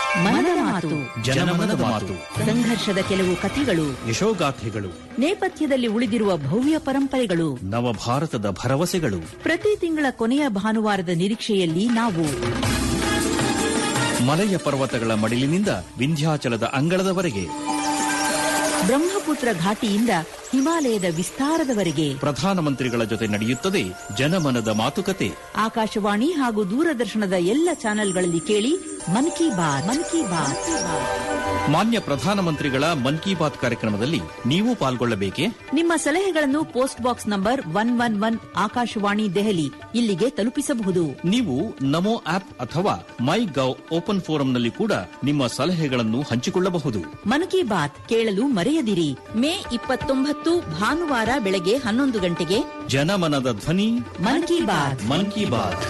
ಮನದ ಮಾತು ಜನಮನದ ಮಾತು ಸಂಘರ್ಷದ ಕೆಲವು ಕಥೆಗಳು ಯಶೋಗಾಥೆಗಳು ನೇಪಥ್ಯದಲ್ಲಿ ಉಳಿದಿರುವ ಭವ್ಯ ಪರಂಪರೆಗಳು ನವಭಾರತದ ಭರವಸೆಗಳು ಪ್ರತಿ ತಿಂಗಳ ಕೊನೆಯ ಭಾನುವಾರದ ನಿರೀಕ್ಷೆಯಲ್ಲಿ ನಾವು ಮಲಯ ಪರ್ವತಗಳ ಮಡಿಲಿನಿಂದ ವಿಂಧ್ಯಾಚಲದ ಅಂಗಳದವರೆಗೆ ಬ್ರಹ್ಮಪುತ್ರ ಘಾಟಿಯಿಂದ ಹಿಮಾಲಯದ ವಿಸ್ತಾರದವರೆಗೆ ಪ್ರಧಾನಮಂತ್ರಿಗಳ ಜೊತೆ ನಡೆಯುತ್ತದೆ ಜನಮನದ ಮಾತುಕತೆ ಆಕಾಶವಾಣಿ ಹಾಗೂ ದೂರದರ್ಶನದ ಎಲ್ಲ ಚಾನೆಲ್ಗಳಲ್ಲಿ ಕೇಳಿ ಮನ್ ಕಿ ಬಾತ್ ಮನ್ ಕಿ ಬಾತ್ ಮಾನ್ಯ ಪ್ರಧಾನಮಂತ್ರಿಗಳ ಮನ್ ಕಿ ಬಾತ್ ಕಾರ್ಯಕ್ರಮದಲ್ಲಿ ನೀವು ಪಾಲ್ಗೊಳ್ಳಬೇಕೆ ನಿಮ್ಮ ಸಲಹೆಗಳನ್ನು post box number one one one Akashvani Delhi ಇಲ್ಲಿಗೆ ತಲುಪಿಸಬಹುದು ನೀವು ನಮೋ ಆಪ್ ಅಥವಾ ಮೈ ಗವ್ ಓಪನ್ ಫೋರಂನಲ್ಲಿ ಕೂಡ ನಿಮ್ಮ ಸಲಹೆಗಳನ್ನು ಹಂಚಿಕೊಳ್ಳಬಹುದು ಮನ್ ಕಿ ಬಾತ್ ಕೇಳಲು ಮರೆಯದಿರಿ ಮೇ ಇಪ್ಪತ್ತೊಂಬತ್ತು ಭಾನುವಾರ ಬೆಳಗ್ಗೆ ಹನ್ನೊಂದು ಗಂಟೆಗೆ ಜನಮನದ ಧ್ವನಿ ಮನ್ ಕಿ ಬಾತ್ ಮನ್ ಕಿ ಬಾತ್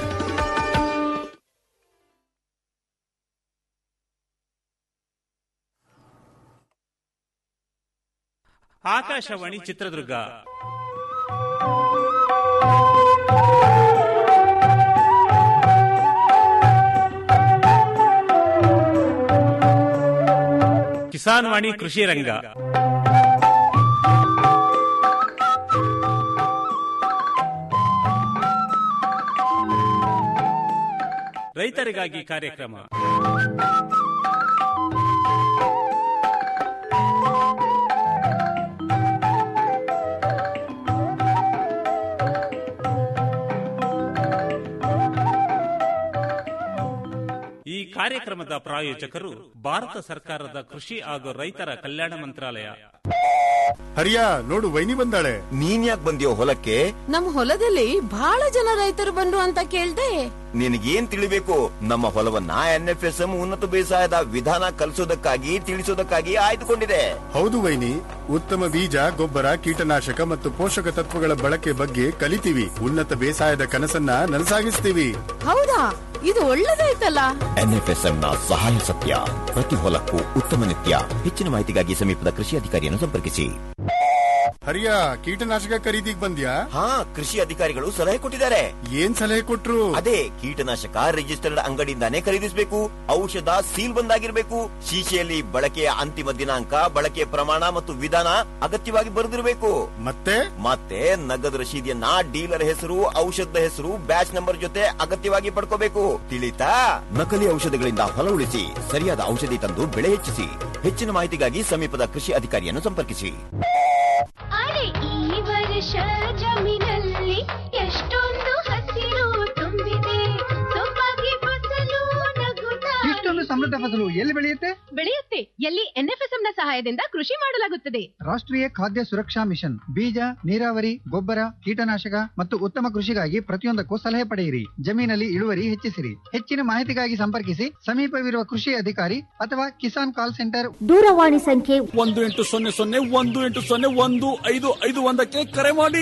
ಆಕಾಶವಾಣಿ ಚಿತ್ರದುರ್ಗ ಕಿಸಾನ್ ವಾಣಿ ಕೃಷಿ ರಂಗ ರೈತರಿಗಾಗಿ ಕಾರ್ಯಕ್ರಮ ಈ ಕಾರ್ಯಕ್ರಮದ ಪ್ರಾಯೋಜಕರು ಭಾರತ ಸರ್ಕಾರದ ಕೃಷಿ ಹಾಗೂ ರೈತರ ಕಲ್ಯಾಣ ಮಂತ್ರಾಲಯ ಹರಿಯಾ ನೋಡು ವೈನಿ ಬಂದಾಳೆ ನೀನ್ ಯಾಕೆ ಬಂದಿಯೋ ಹೊಲಕ್ಕೆ ನಮ್ ಹೊಲದಲ್ಲಿ ಬಹಳ ಜನ ರೈತರು ಬಂದ್ರು ಅಂತ ಕೇಳ್ದೆ ನಿನಗೇನ್ ತಿಳಿಬೇಕು ನಮ್ಮ ಹೊಲವನ್ನ ಎನ್ಎಫ್ಎಸ್ಎಂ ಉನ್ನತ ಬೇಸಾಯದ ವಿಧಾನ ಕಲಿಸೋದಕ್ಕಾಗಿ ತಿಳಿಸೋದಕ್ಕಾಗಿ ಆಯ್ದುಕೊಂಡಿದೆ ಹೌದು ವೈನಿ ಉತ್ತಮ ಬೀಜ ಗೊಬ್ಬರ ಕೀಟನಾಶಕ ಮತ್ತು ಪೋಷಕ ತತ್ವಗಳ ಬಳಕೆ ಬಗ್ಗೆ ಕಲಿತೀವಿ ಉನ್ನತ ಬೇಸಾಯದ ಕನಸನ್ನ ನನಸಾಗಿಸ್ತೀವಿ ಹೌದಾ ಇದು ಒಳ್ಳೇದಾಯ್ತಲ್ಲ ಎನ್ಎಫ್ಎಸ್ಎಂ ನ ಸಹಾಯ ಸತ್ಯ ಪ್ರತಿ ಹೊಲಕ್ಕೂ ಉತ್ತಮ ನಿತ್ಯ ಹೆಚ್ಚಿನ ಮಾಹಿತಿಗಾಗಿ ಸಮೀಪದ ಕೃಷಿ ಅಧಿಕಾರಿಯನ್ನು ಸಂಪರ್ಕಿಸಿ ಹರಿಯಾ ಕೀಟನಾಶಕ ಖರೀದಿಗ್ ಬಂದ್ಯಾ ಹಾ ಕೃಷಿ ಅಧಿಕಾರಿಗಳು ಸಲಹೆ ಕೊಟ್ಟಿದ್ದಾರೆ ಏನ್ ಸಲಹೆ ಕೊಟ್ರು ಅದೇ ಕೀಟನಾಶಕ ರಿಜಿಸ್ಟರ್ಡ್ ಅಂಗಡಿಯಿಂದಾನೇ ಖರೀದಿಸಬೇಕು ಔಷಧ ಸೀಲ್ ಬಂದಾಗಿರ್ಬೇಕು ಶೀಶೆಯಲ್ಲಿ ಬಳಕೆಯ ಅಂತಿಮ ದಿನಾಂಕ ಬಳಕೆಯ ಪ್ರಮಾಣ ಮತ್ತು ವಿಧಾನ ಅಗತ್ಯವಾಗಿ ಬರೆದಿರಬೇಕು ಮತ್ತೆ ಮತ್ತೆ ನಗದು ರಶೀದಿಯನ್ನ ಡೀಲರ್ ಹೆಸರು ಔಷಧದ ಹೆಸರು ಬ್ಯಾಚ್ ನಂಬರ್ ಜೊತೆ ಅಗತ್ಯವಾಗಿ ಪಡ್ಕೋಬೇಕು ತಿಳಿತಾ ನಕಲಿ ಔಷಧಗಳಿಂದ ಹೊಲ ಉಳಿಸಿ ಸರಿಯಾದ ಔಷಧಿ ತಂದು ಬೆಳೆ ಹೆಚ್ಚಿಸಿ ಹೆಚ್ಚಿನ ಮಾಹಿತಿಗಾಗಿ ಸಮೀಪದ ಕೃಷಿ ಅಧಿಕಾರಿಯನ್ನು ಸಂಪರ್ಕಿಸಿ ಅರೆ ಈ ವರ್ಷ ಜಮೀನಲ್ಲಿ ಎಷ್ಟೊಂದು ಹಸಿರು ತುಂಬಿದೆ ಸೊಬಗೆ ಫಸಲು ನಗುತ್ತಾ ಇಷ್ಟೊಂದು ಸಮೃದ್ಧ ಫಸಲು ಎಲ್ಲಿ ಬೆಳೆಯುತ್ತೆ ಬೆಳೆಯುತ್ತೆ ಎಲ್ಲಿ ಎನ್ಎಫ್ಎಸ್ಎಂ ನ ಸಹಾಯದಿಂದ ಕೃಷಿ ಮಾಡಲಾಗುತ್ತದೆ ರಾಷ್ಟ್ರೀಯ ಖಾದ್ಯ ಸುರಕ್ಷಾ ಮಿಷನ್ ಬೀಜ ನೀರಾವರಿ ಗೊಬ್ಬರ ಕೀಟನಾಶಕ ಮತ್ತು ಉತ್ತಮ ಕೃಷಿಗಾಗಿ ಪ್ರತಿಯೊಂದಕ್ಕೂ ಸಲಹೆ ಪಡೆಯಿರಿ ಜಮೀನಲ್ಲಿ ಇಳುವರಿ ಹೆಚ್ಚಿಸಿರಿ ಹೆಚ್ಚಿನ ಮಾಹಿತಿಗಾಗಿ ಸಂಪರ್ಕಿಸಿ ಸಮೀಪವಿರುವ ಕೃಷಿ ಅಧಿಕಾರಿ ಅಥವಾ ಕಿಸಾನ್ ಕಾಲ್ ಸೆಂಟರ್ ದೂರವಾಣಿ ಸಂಖ್ಯೆ ಒಂದು ಎಂಟು ಸೊನ್ನೆ ಸೊನ್ನೆ ಒಂದು ಎಂಟು ಸೊನ್ನೆ ಒಂದು ಐದು ಐದು ಒಂದಕ್ಕೆ ಕರೆ ಮಾಡಿ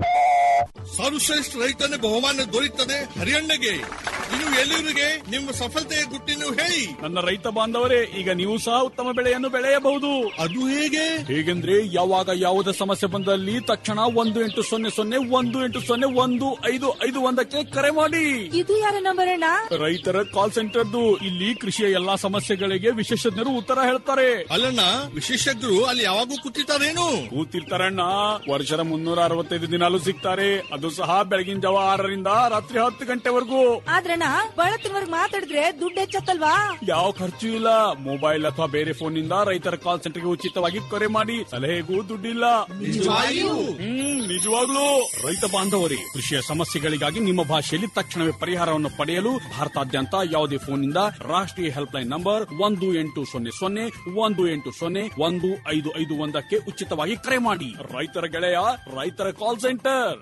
ಸರ್ವಶ್ರೇಷ್ಠ ರೈತನ ಬಹುಮಾನ ದೊರೆಯುತ್ತದೆ ಹರಿಯಣ್ಣಗೆ ಇನ್ನು ಎಲ್ಲಿವರಿಗೆ ನಿಮ್ಮ ಸಫಲತೆಯ ಗುಟ್ಟಿನ ಹೇಳಿ ನನ್ನ ರೈತ ಬಾಂಧವರೇ ಈಗ ನೀವು ಸಹ ಉತ್ತಮ ಬೆಳೆಯನ್ನು ಬೆಳೆಯಬಹುದು ಅದು ಹೇಗೆ ಹೇಗೆಂದ್ರೆ ಯಾವಾಗ ಯಾವುದೇ ಸಮಸ್ಯೆ ಬಂದಲ್ಲಿ ತಕ್ಷಣ ಒಂದು ಎಂಟು ಸೊನ್ನೆ ಸೊನ್ನೆ ಒಂದು ಎಂಟು ಸೊನ್ನೆ ಒಂದು ಐದು ಐದು ಒಂದಕ್ಕೆ ಕರೆ ಮಾಡಿ ಇದು ಯಾರ ನಂಬರ್ ಅಣ್ಣ ರೈತರ ಕಾಲ್ ಸೆಂಟರ್ದು ಇಲ್ಲಿ ಕೃಷಿಯ ಎಲ್ಲಾ ಸಮಸ್ಯೆಗಳಿಗೆ ವಿಶೇಷಜ್ಞರು ಉತ್ತರ ಹೇಳ್ತಾರೆ ಅಲ್ಲಣ್ಣ ವಿಶೇಷಜ್ಞರು ಅಲ್ಲಿ ಯಾವಾಗೂ ಕೂತಿರ್ತಾರೇನು ಕೂತಿರ್ತಾರಣ್ಣ ವರ್ಷದ ಮುನ್ನೂರ ಅರವತ್ತೈದು ದಿನಾಲು ಸಿಗ್ತಾರೆ ಅದು ಸಹ ಬೆಳಗಿನ ಜಾವ ಆರರಿಂದ ರಾತ್ರಿ ಹತ್ತು ಗಂಟೆವರೆಗೂ ಆದ್ರಣ್ಣ ಬಹಳ ತಿಂಗಳಿಗೆ ಮಾತಾಡಿದ್ರೆ ದುಡ್ಡು ಹೆಚ್ಚತ್ತಲ್ವಾ ಯಾವ ಖರ್ಚು ಇಲ್ಲ ಮೊಬೈಲ್ ಅಥವಾ ಬೇರೆ ಫೋನ್ ನಿಂದ ರೈತರ ಕಾಲ್ ಸೆಂಟರ್ಗೆ ಉಚಿತವಾಗಿ ಕರೆ ಮಾಡಿ ಸಲಹೆಗೂ ದುಡ್ಡಿಲ್ಲ ನಿಜವಾಗಿಯೂ? ಹ್ಮ್ ನಿಜವಾಗ್ಲೂ ರೈತ ಬಾಂಧವರೇ ಕೃಷಿಯ ಸಮಸ್ಯೆಗಳಿಗಾಗಿ ನಿಮ್ಮ ಭಾಷೆಯಲ್ಲಿ ತಕ್ಷಣವೇ ಪರಿಹಾರವನ್ನು ಪಡೆಯಲು ಭಾರತಾದ್ಯಂತ ಯಾವುದೇ ಫೋನ್ ನಿಂದ ರಾಷ್ಟ್ರೀಯ ಹೆಲ್ಪ್ ಲೈನ್ ನಂಬರ್ ಒಂದು ಎಂಟು ಸೊನ್ನೆ ಸೊನ್ನೆ ಒಂದು ಎಂಟು ಸೊನ್ನೆ ಒಂದು ಐದು ಐದು ಒಂದಕ್ಕೆ ಉಚಿತವಾಗಿ ಕರೆ ಮಾಡಿ ರೈತರ ಗೆಳೆಯ ರೈತರ ಕಾಲ್ ಸೆಂಟರ್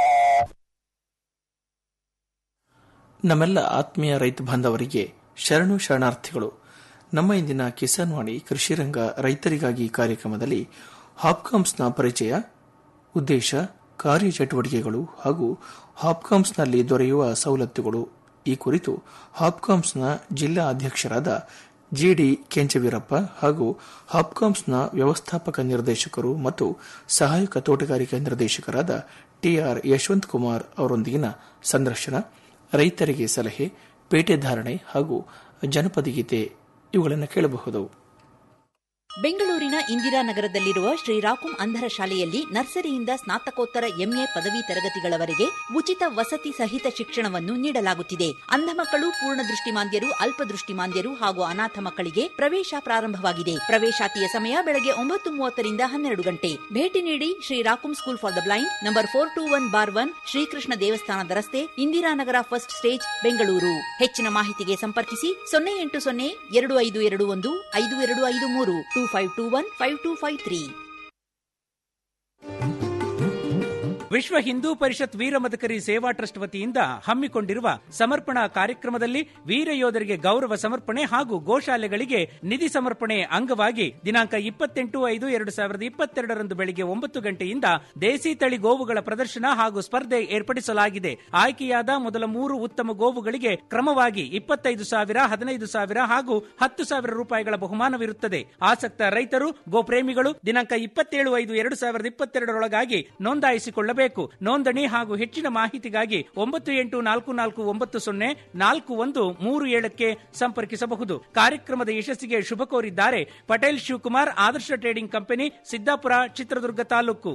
ನಮ್ಮೆಲ್ಲ ಆತ್ಮೀಯ ರೈತ ಬಾಂಧವರಿಗೆ ಶರಣು ಶರಣಾರ್ಥಿಗಳು ನಮ್ಮ ಇಂದಿನ ಕಿಸಾನ್ ವಾಣಿ ಕೃಷಿ ರಂಗ ರೈತರಿಗಾಗಿ ಕಾರ್ಯಕ್ರಮದಲ್ಲಿ ಹಾಪ್ಕಾಮ್ಸ್ನ ಪರಿಚಯ ಉದ್ದೇಶ ಕಾರ್ಯಚಟುವಟಿಕೆಗಳು ಹಾಗೂ ಹಾಪ್ಕಾಮ್ಸ್ನಲ್ಲಿ ದೊರೆಯುವ ಸವಲತ್ತುಗಳು ಈ ಕುರಿತು ಹಾಪ್ಕಾಮ್ಸ್ನ ಜಿಲ್ಲಾ ಅಧ್ಯಕ್ಷರಾದ ಜಿಡಿ ಕೆಂಚವೀರಪ್ಪ ಹಾಗೂ ಹಾಪ್ಕಾಮ್ಸ್ನ ವ್ಯವಸ್ಥಾಪಕ ನಿರ್ದೇಶಕರು ಮತ್ತು ಸಹಾಯಕ ತೋಟಗಾರಿಕಾ ನಿರ್ದೇಶಕರಾದ ಟಿಆರ್ ಯಶವಂತ್ ಕುಮಾರ್ ಅವರೊಂದಿಗಿನ ಸಂದರ್ಶನ ರೈತರಿಗೆ ಸಲಹೆ ಪೇಟೆ ಧಾರಣೆ ಹಾಗೂ ಜನಪದ ಗೀತೆ ಇವುಗಳನ್ನು ಕೇಳಬಹುದು ಬೆಂಗಳೂರಿನ ಇಂದಿರಾನಗರದಲ್ಲಿರುವ ಶ್ರೀರಾಕುಂ ಅಂಧರ ಶಾಲೆಯಲ್ಲಿ ನರ್ಸರಿಯಿಂದ ಸ್ನಾತಕೋತ್ತರ ಎಂಎ ಪದವಿ ತರಗತಿಗಳವರೆಗೆ ಉಚಿತ ವಸತಿ ಸಹಿತ ಶಿಕ್ಷಣವನ್ನು ನೀಡಲಾಗುತ್ತಿದೆ ಅಂಧ ಮಕ್ಕಳು ಪೂರ್ಣ ದೃಷ್ಟಿಮಾಂದ್ಯರು ಅಲ್ಪದೃಷ್ಟಿಮಾಂದ್ಯರು ಹಾಗೂ ಅನಾಥ ಮಕ್ಕಳಿಗೆ ಪ್ರವೇಶ ಪ್ರಾರಂಭವಾಗಿದೆ ಪ್ರವೇಶಾತಿಯ ಸಮಯ ಬೆಳಗ್ಗೆ ಒಂಬತ್ತು ಮೂವತ್ತರಿಂದ ಹನ್ನೆರಡು ಗಂಟೆ ಭೇಟಿ ನೀಡಿ ಶ್ರೀರಾಕುಂ school for the blind number four two one bar one Shrikrishna ದೇವಸ್ಥಾನದ ರಸ್ತೆ ಇಂದಿರಾನಗರ ಫಸ್ಟ್ ಸ್ಟೇಜ್ ಬೆಂಗಳೂರು ಹೆಚ್ಚಿನ ಮಾಹಿತಿಗೆ ಸಂಪರ್ಕಿಸಿ ಸೊನ್ನೆ ಎಂಟು ಸೊನ್ನೆ ಎರಡು ಐದು ಎರಡು ಒಂದು ಐದು ಎರಡು ಐದು ಮೂರು two five two one five two five three Vishwa Hindu ಪರಿಷತ್ ವೀರ ಮದಕರಿ ಸೇವಾ ಟ್ರಸ್ಟ್ ವತಿಯಿಂದ ಹಮ್ಮಿಕೊಂಡಿರುವ ಸಮರ್ಪಣಾ ಕಾರ್ಯಕ್ರಮದಲ್ಲಿ ವೀರ ಯೋಧರಿಗೆ ಗೌರವ ಸಮರ್ಪಣೆ ಹಾಗೂ ಗೋಶಾಲೆಗಳಿಗೆ ನಿಧಿ ಸಮರ್ಪಣೆ ಅಂಗವಾಗಿ ದಿನಾಂಕ ಇಪ್ಪತ್ತೆಂಟು ಐದು ಎರಡು ಸಾವಿರದ ಇಪ್ಪತ್ತೆರಡರಂದು ಬೆಳಿಗ್ಗೆ ಒಂಬತ್ತು ಗಂಟೆಯಿಂದ ದೇಸಿ ತಳಿ ಗೋವುಗಳ ಪ್ರದರ್ಶನ ಹಾಗೂ ಸ್ಪರ್ಧೆ ಏರ್ಪಡಿಸಲಾಗಿದೆ ಆಯ್ಕೆಯಾದ ಮೊದಲ ಮೂರು ಉತ್ತಮ ಗೋವುಗಳಿಗೆ ಕ್ರಮವಾಗಿ ಇಪ್ಪತ್ತೈದು ಸಾವಿರ ಹದಿನೈದು ಸಾವಿರ ಹಾಗೂ ಹತ್ತು ಸಾವಿರ ರೂಪಾಯಿಗಳ ಬಹುಮಾನವಿರುತ್ತದೆ ಆಸಕ್ತ ರೈತರು ಗೋಪ್ರೇಮಿಗಳು ದಿನಾಂಕ ಇಪ್ಪತ್ತೇಳು ಐದು ಎರಡು ಸಾವಿರದ ಇಪ್ಪತ್ತೆರಡರೊಳಗಾಗಿ ನೋಂದಾಯಿಸಿಕೊಳ್ಳಬೇಕು ನೋಂದಣಿ ಹಾಗೂ ಹೆಚ್ಚಿನ ಮಾಹಿತಿಗಾಗಿ ಒಂಬತ್ತು ಎಂಟು ನಾಲ್ಕು ನಾಲ್ಕು ಒಂಬತ್ತು ಸೊನ್ನೆ ನಾಲ್ಕು ಒಂದು ಮೂರು ಏಳಕ್ಕೆ ಸಂಪರ್ಕಿಸಬಹುದು ಕಾರ್ಯಕ್ರಮದ ಯಶಸ್ಸಿಗೆ ಶುಭ ಕೋರಿದ್ದಾರೆ ಪಟೇಲ್ ಶಿವಕುಮಾರ್ ಆದರ್ಶ ಟ್ರೇಡಿಂಗ್ ಕಂಪನಿ ಸಿದ್ದಾಪುರ ಚಿತ್ರದುರ್ಗ ತಾಲೂಕು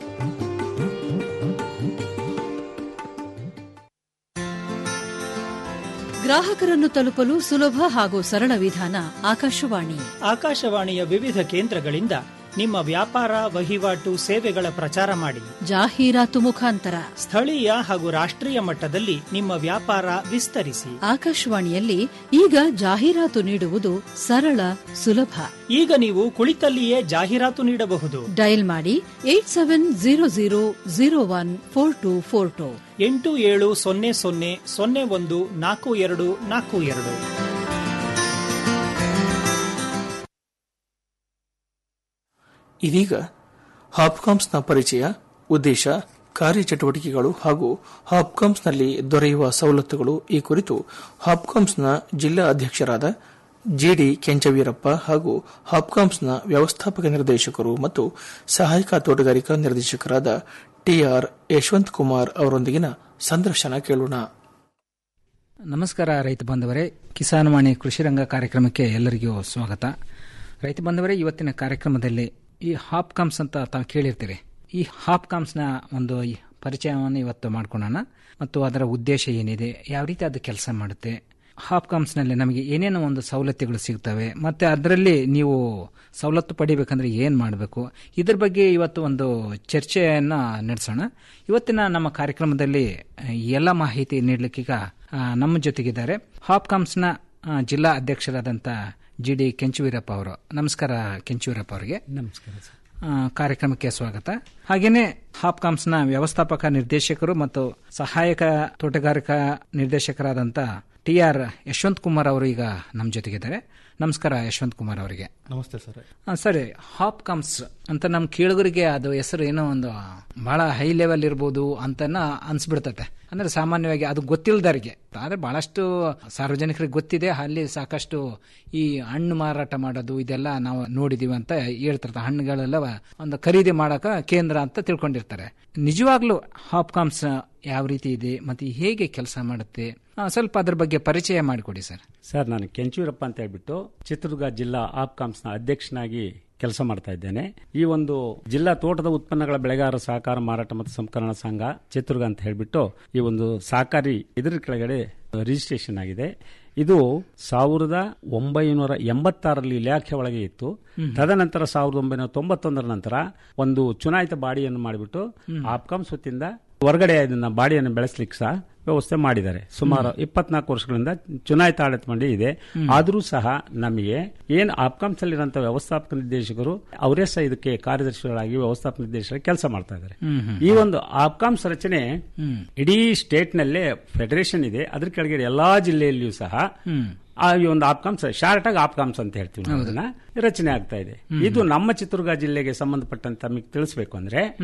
ಗ್ರಾಹಕರನ್ನು ತಲುಪಲು ಸುಲಭ ಹಾಗೂ ಸರಳ ವಿಧಾನ ಆಕಾಶವಾಣಿ ಆಕಾಶವಾಣಿಯ ವಿವಿಧ ಕೇಂದ್ರಗಳಿಂದ ನಿಮ್ಮ ವ್ಯಾಪಾರ ವಹಿವಾಟು ಸೇವೆಗಳ ಪ್ರಚಾರ ಮಾಡಿ ಜಾಹೀರಾತು ಮುಖಾಂತರ ಸ್ಥಳೀಯ ಹಾಗೂ ರಾಷ್ಟ್ರೀಯ ಮಟ್ಟದಲ್ಲಿ ನಿಮ್ಮ ವ್ಯಾಪಾರ ವಿಸ್ತರಿಸಿ ಆಕಾಶವಾಣಿಯಲ್ಲಿ ಈಗ ಜಾಹೀರಾತು ನೀಡುವುದು ಸರಳ ಸುಲಭ ಈಗ ನೀವು ಕುಳಿತಲ್ಲಿಯೇ ಜಾಹೀರಾತು ನೀಡಬಹುದು ಡಯಲ್ ಮಾಡಿ eight seven zero zero zero one four two four two ಎಂಟು ಏಳು ಸೊನ್ನೆ ಸೊನ್ನೆ ಸೊನ್ನೆ ಒಂದು ನಾಲ್ಕು ಎರಡು ನಾಲ್ಕು ಎರಡು ಇದೀಗ ಹಾಪ್ಕಾಮ್ಸ್ನ ಪರಿಚಯ ಉದ್ದೇಶ ಕಾರ್ಯಚಟುವಟಿಕೆಗಳು ಹಾಗೂ ಹಾಪ್ಕಾಮ್ಸ್ನಲ್ಲಿ ದೊರೆಯುವ ಸವಲತ್ತುಗಳು ಈ ಕುರಿತು ಹಾಪ್ಕಾಮ್ಸ್ನ ಜಿಲ್ಲಾ ಅಧ್ಯಕ್ಷರಾದ ಜಿಡಿ ಕೆಂಚವೀರಪ್ಪ ಹಾಗೂ ಹಾಪ್ಕಾಮ್ಸ್ನ ವ್ಯವಸ್ಥಾಪಕ ನಿರ್ದೇಶಕರು ಮತ್ತು ಸಹಾಯಕ ತೋಟಗಾರಿಕಾ ನಿರ್ದೇಶಕರಾದ ಟಿಆರ್ ಯಶವಂತ್ ಕುಮಾರ್ ಅವರೊಂದಿಗಿನ ಸಂದರ್ಶನ ಕೇಳೋಣ ನಮಸ್ಕಾರ ರೈತ ಬಾಂಧವರೇ ಕಿಸಾನ್ವಾಣಿ ಕೃಷಿರಂಗ ಕಾರ್ಯಕ್ರಮಕ್ಕೆ ಎಲ್ಲರಿಗೂ ಸ್ವಾಗತ ರೈತ ಬಾಂಧವರೇ ಇವತ್ತಿನ ಕಾರ್ಯಕ್ರಮದಲ್ಲಿ ಈ ಹಾಪ್ಕಾಮ್ಸ್ ಅಂತ ತಾವು ಕೇಳಿರ್ತೀರಿ ಈ ಹಾಪ್ಕಾಮ್ಸ್ನ ಒಂದು ಈ ಪರಿಚಯವನ್ನು ಇವತ್ತು ಮಾಡ್ಕೊಳ್ಳೋಣ ಮತ್ತು ಅದರ ಉದ್ದೇಶ ಏನಿದೆ ಯಾವ ರೀತಿ ಅದು ಕೆಲಸ ಮಾಡುತ್ತೆ ಹಾಪ್ಕಾಮ್ಸ್ನಲ್ಲಿ ನಮಗೆ ಏನೇನೋ ಒಂದು ಸವಲತ್ತುಗಳು ಸಿಗ್ತವೆ ಮತ್ತು ಅದರಲ್ಲಿ ನೀವು ಸವಲತ್ತು ಪಡಿಬೇಕಂದ್ರೆ ಏನು ಮಾಡಬೇಕು ಇದ್ರ ಬಗ್ಗೆ ಇವತ್ತು ಒಂದು ಚರ್ಚೆಯನ್ನು ನಡೆಸೋಣ ಇವತ್ತಿನ ನಮ್ಮ ಕಾರ್ಯಕ್ರಮದಲ್ಲಿ ಈ ಎಲ್ಲ ಮಾಹಿತಿ ನೀಡಲಿಕ್ಕೀಗ ಆ, ನಮ್ಮ ಜೊತೆಗಿದ್ದಾರೆ ಹಾಪ್ಕಾಮ್ಸ್ನ ಆ, ಜಿಲ್ಲಾ ಅಧ್ಯಕ್ಷರಾದಂಥ ಜಿ ಡಿ ಕೆಂಚುವೀರಪ್ಪ ಅವರು ನಮಸ್ಕಾರ ಕೆಂಚುವೀರಪ್ಪ ಅವರಿಗೆ ನಮಸ್ಕಾರ ಸರ್ ಆ, ಕಾರ್ಯಕ್ರಮಕ್ಕೆ ಸ್ವಾಗತ ಹಾಗೇನೆ ಹಾಪ್ಕಾಮ್ಸ್ನ ವ್ಯವಸ್ಥಾಪಕ ನಿರ್ದೇಶಕರು ಮತ್ತು ಸಹಾಯಕ ತೋಟಗಾರಿಕಾ ನಿರ್ದೇಶಕರಾದಂಥ ಟಿ ಆರ್ ಯಶವಂತ್ ಕುಮಾರ್ ಅವರು ಈಗ ನಮ್ಮ ಜೊತೆಗಿದ್ದಾರೆ ನಮಸ್ಕಾರ ಯಶವಂತ್ ಕುಮಾರ್ ಅವರಿಗೆ ನಮಸ್ತೆ ಸರ್ ಆ, ಸರಿ ಹಾಪ್ಕಾಮ್ಸ್ ಅಂತ ನಮ್ಮ ಕೇಳುಗರಿಗೆ ಅದು ಹೆಸರು ಏನೋ ಒಂದು ಬಹಳ ಹೈ ಲೆವೆಲ್ ಇರ್ಬೋದು ಅಂತನ ಅನ್ಸ್ಬಿಡ್ತತೆ ಅಂದ್ರೆ ಸಾಮಾನ್ಯವಾಗಿ ಅದು ಗೊತ್ತಿಲ್ಲದರಿಗೆ ಆದ್ರೆ ಬಹಳಷ್ಟು ಸಾರ್ವಜನಿಕರಿಗೆ ಗೊತ್ತಿದೆ ಅಲ್ಲಿ ಸಾಕಷ್ಟು ಈ ಹಣ್ಣು ಮಾರಾಟ ಮಾಡೋದು ಇದೆಲ್ಲ ನಾವು ನೋಡಿದೀವಿ ಅಂತ ಹೇಳ್ತಿರ್ತಾರೆ ಹಣ್ಣುಗಳೆಲ್ಲ ಒಂದು ಖರೀದಿ ಮಾಡಕ ಕೇಂದ್ರ ಅಂತ ತಿಳ್ಕೊಂಡಿರ್ತಾರೆ ನಿಜವಾಗ್ಲೂ ಹಾಪ್ಕಾಮ್ಸ್ ಯಾವ ರೀತಿ ಇದೆ ಮತ್ತೆ ಹೇಗೆ ಕೆಲಸ ಮಾಡುತ್ತೆ ಆ, ಸ್ವಲ್ಪ ಅದ್ರ ಬಗ್ಗೆ ಪರಿಚಯ ಮಾಡಿಕೊಡಿ ಸರ್ ಸರ್ ನಾನು ಕೆಂಚೂರಪ್ಪ ಅಂತ ಹೇಳ್ಬಿಟ್ಟು ಚಿತ್ರದುರ್ಗ ಜಿಲ್ಲಾ ಆಪ್ಕಾಮ್ಸ್ನ ಅಧ್ಯಕ್ಷನಾಗಿ ಕೆಲಸ ಮಾಡ್ತಾ ಇದ್ದೇನೆ ಈ ಒಂದು ಜಿಲ್ಲಾ ತೋಟದ ಉತ್ಪನ್ನಗಳ ಬೆಳೆಗಾರರ ಸಹಕಾರ ಮಾರಾಟ ಮತ್ತು ಸಂಸ್ಕರಣ ಸಂಘ ಚಿತ್ರದುರ್ಗ ಅಂತ ಹೇಳ್ಬಿಟ್ಟು ಈ ಒಂದು ಸಹಕಾರಿ ಇದರ ಕೆಳಗಡೆ ರಿಜಿಸ್ಟ್ರೇಷನ್ ಆಗಿದೆ ಇದು ಸಾವಿರದ ಒಂಬೈನೂರ ಎಂಬತ್ತಾರರಲ್ಲಿ ಇಲಾಖೆ ಒಳಗೆ ಇತ್ತು ತದನಂತರ ಸಾವಿರದ ಒಂಬೈನೂರ ತೊಂಬತ್ತೊಂದರ ನಂತರ ಒಂದು ಚುನಾಯಿತ ಬಾಡಿಯನ್ನು ಮಾಡಿಬಿಟ್ಟು ಆಪ್ಕಾಮ್ಸ್ ವತಿಯಿಂದ ಹೊರಗಡೆ ಇದನ್ನ ಬಾಡಿಯನ್ನು ಬೆಳೆಸಲಿಕ್ಕೆ ಸಹ ವ್ಯವಸ್ಥೆ ಮಾಡಿದ್ದಾರೆ ಸುಮಾರು ಇಪ್ಪತ್ನಾಲ್ಕು ವರ್ಷಗಳಿಂದ ಚುನಾಯಿತ ಆಡಳಿತ ಮಂಡಳಿ ಇದೆ ಆದರೂ ಸಹ ನಮಗೆ ಏನು ಆಪ್ಕಾಮ್ಸ್ ಅಲ್ಲಿರುವಂತಹ ವ್ಯವಸ್ಥಾಪಕ ನಿರ್ದೇಶಕರು ಅವರೇ ಸಹ ಇದಕ್ಕೆ ಕಾರ್ಯದರ್ಶಿಗಳಾಗಿ ವ್ಯವಸ್ಥಾಪಕ ನಿರ್ದೇಶಕರಾಗಿ ಕೆಲಸ ಮಾಡ್ತಾ ಇದ್ದಾರೆ ಹ್ಮ್, ಹ್ಮ್. ಈ ಒಂದು ಆಪ್ಕಾಮ್ಸ್ ರಚನೆ ಇಡೀ ಸ್ಟೇಟ್ ನಲ್ಲೇ ಫೆಡರೇಷನ್ ಇದೆ ಅದ್ರ ಕೆಳಗಡೆ ಎಲ್ಲಾ ಜಿಲ್ಲೆಯಲ್ಲಿಯೂ ಸಹ ಹ್ಮ್. ಆ ಈ ಒಂದು ಆಪ್ಕಾಮ್ಸ್ ಶಾರ್ಟ್ ಆಗಿ ಆಪ್ಕಾಮ್ಸ್ ಅಂತ ಹೇಳ್ತೀವಿ ನಾವು ಅದನ್ನ ರಚನೆ ಆಗ್ತಾ ಇದೆ ಇದು ನಮ್ಮ ಚಿತ್ರದುರ್ಗ ಜಿಲ್ಲೆಗೆ ಸಂಬಂಧಪಟ್ಟಂತ ತಮಗೆ ತಿಳಿಸಬೇಕು ಅಂದ್ರೆ ಹ್ಮ್.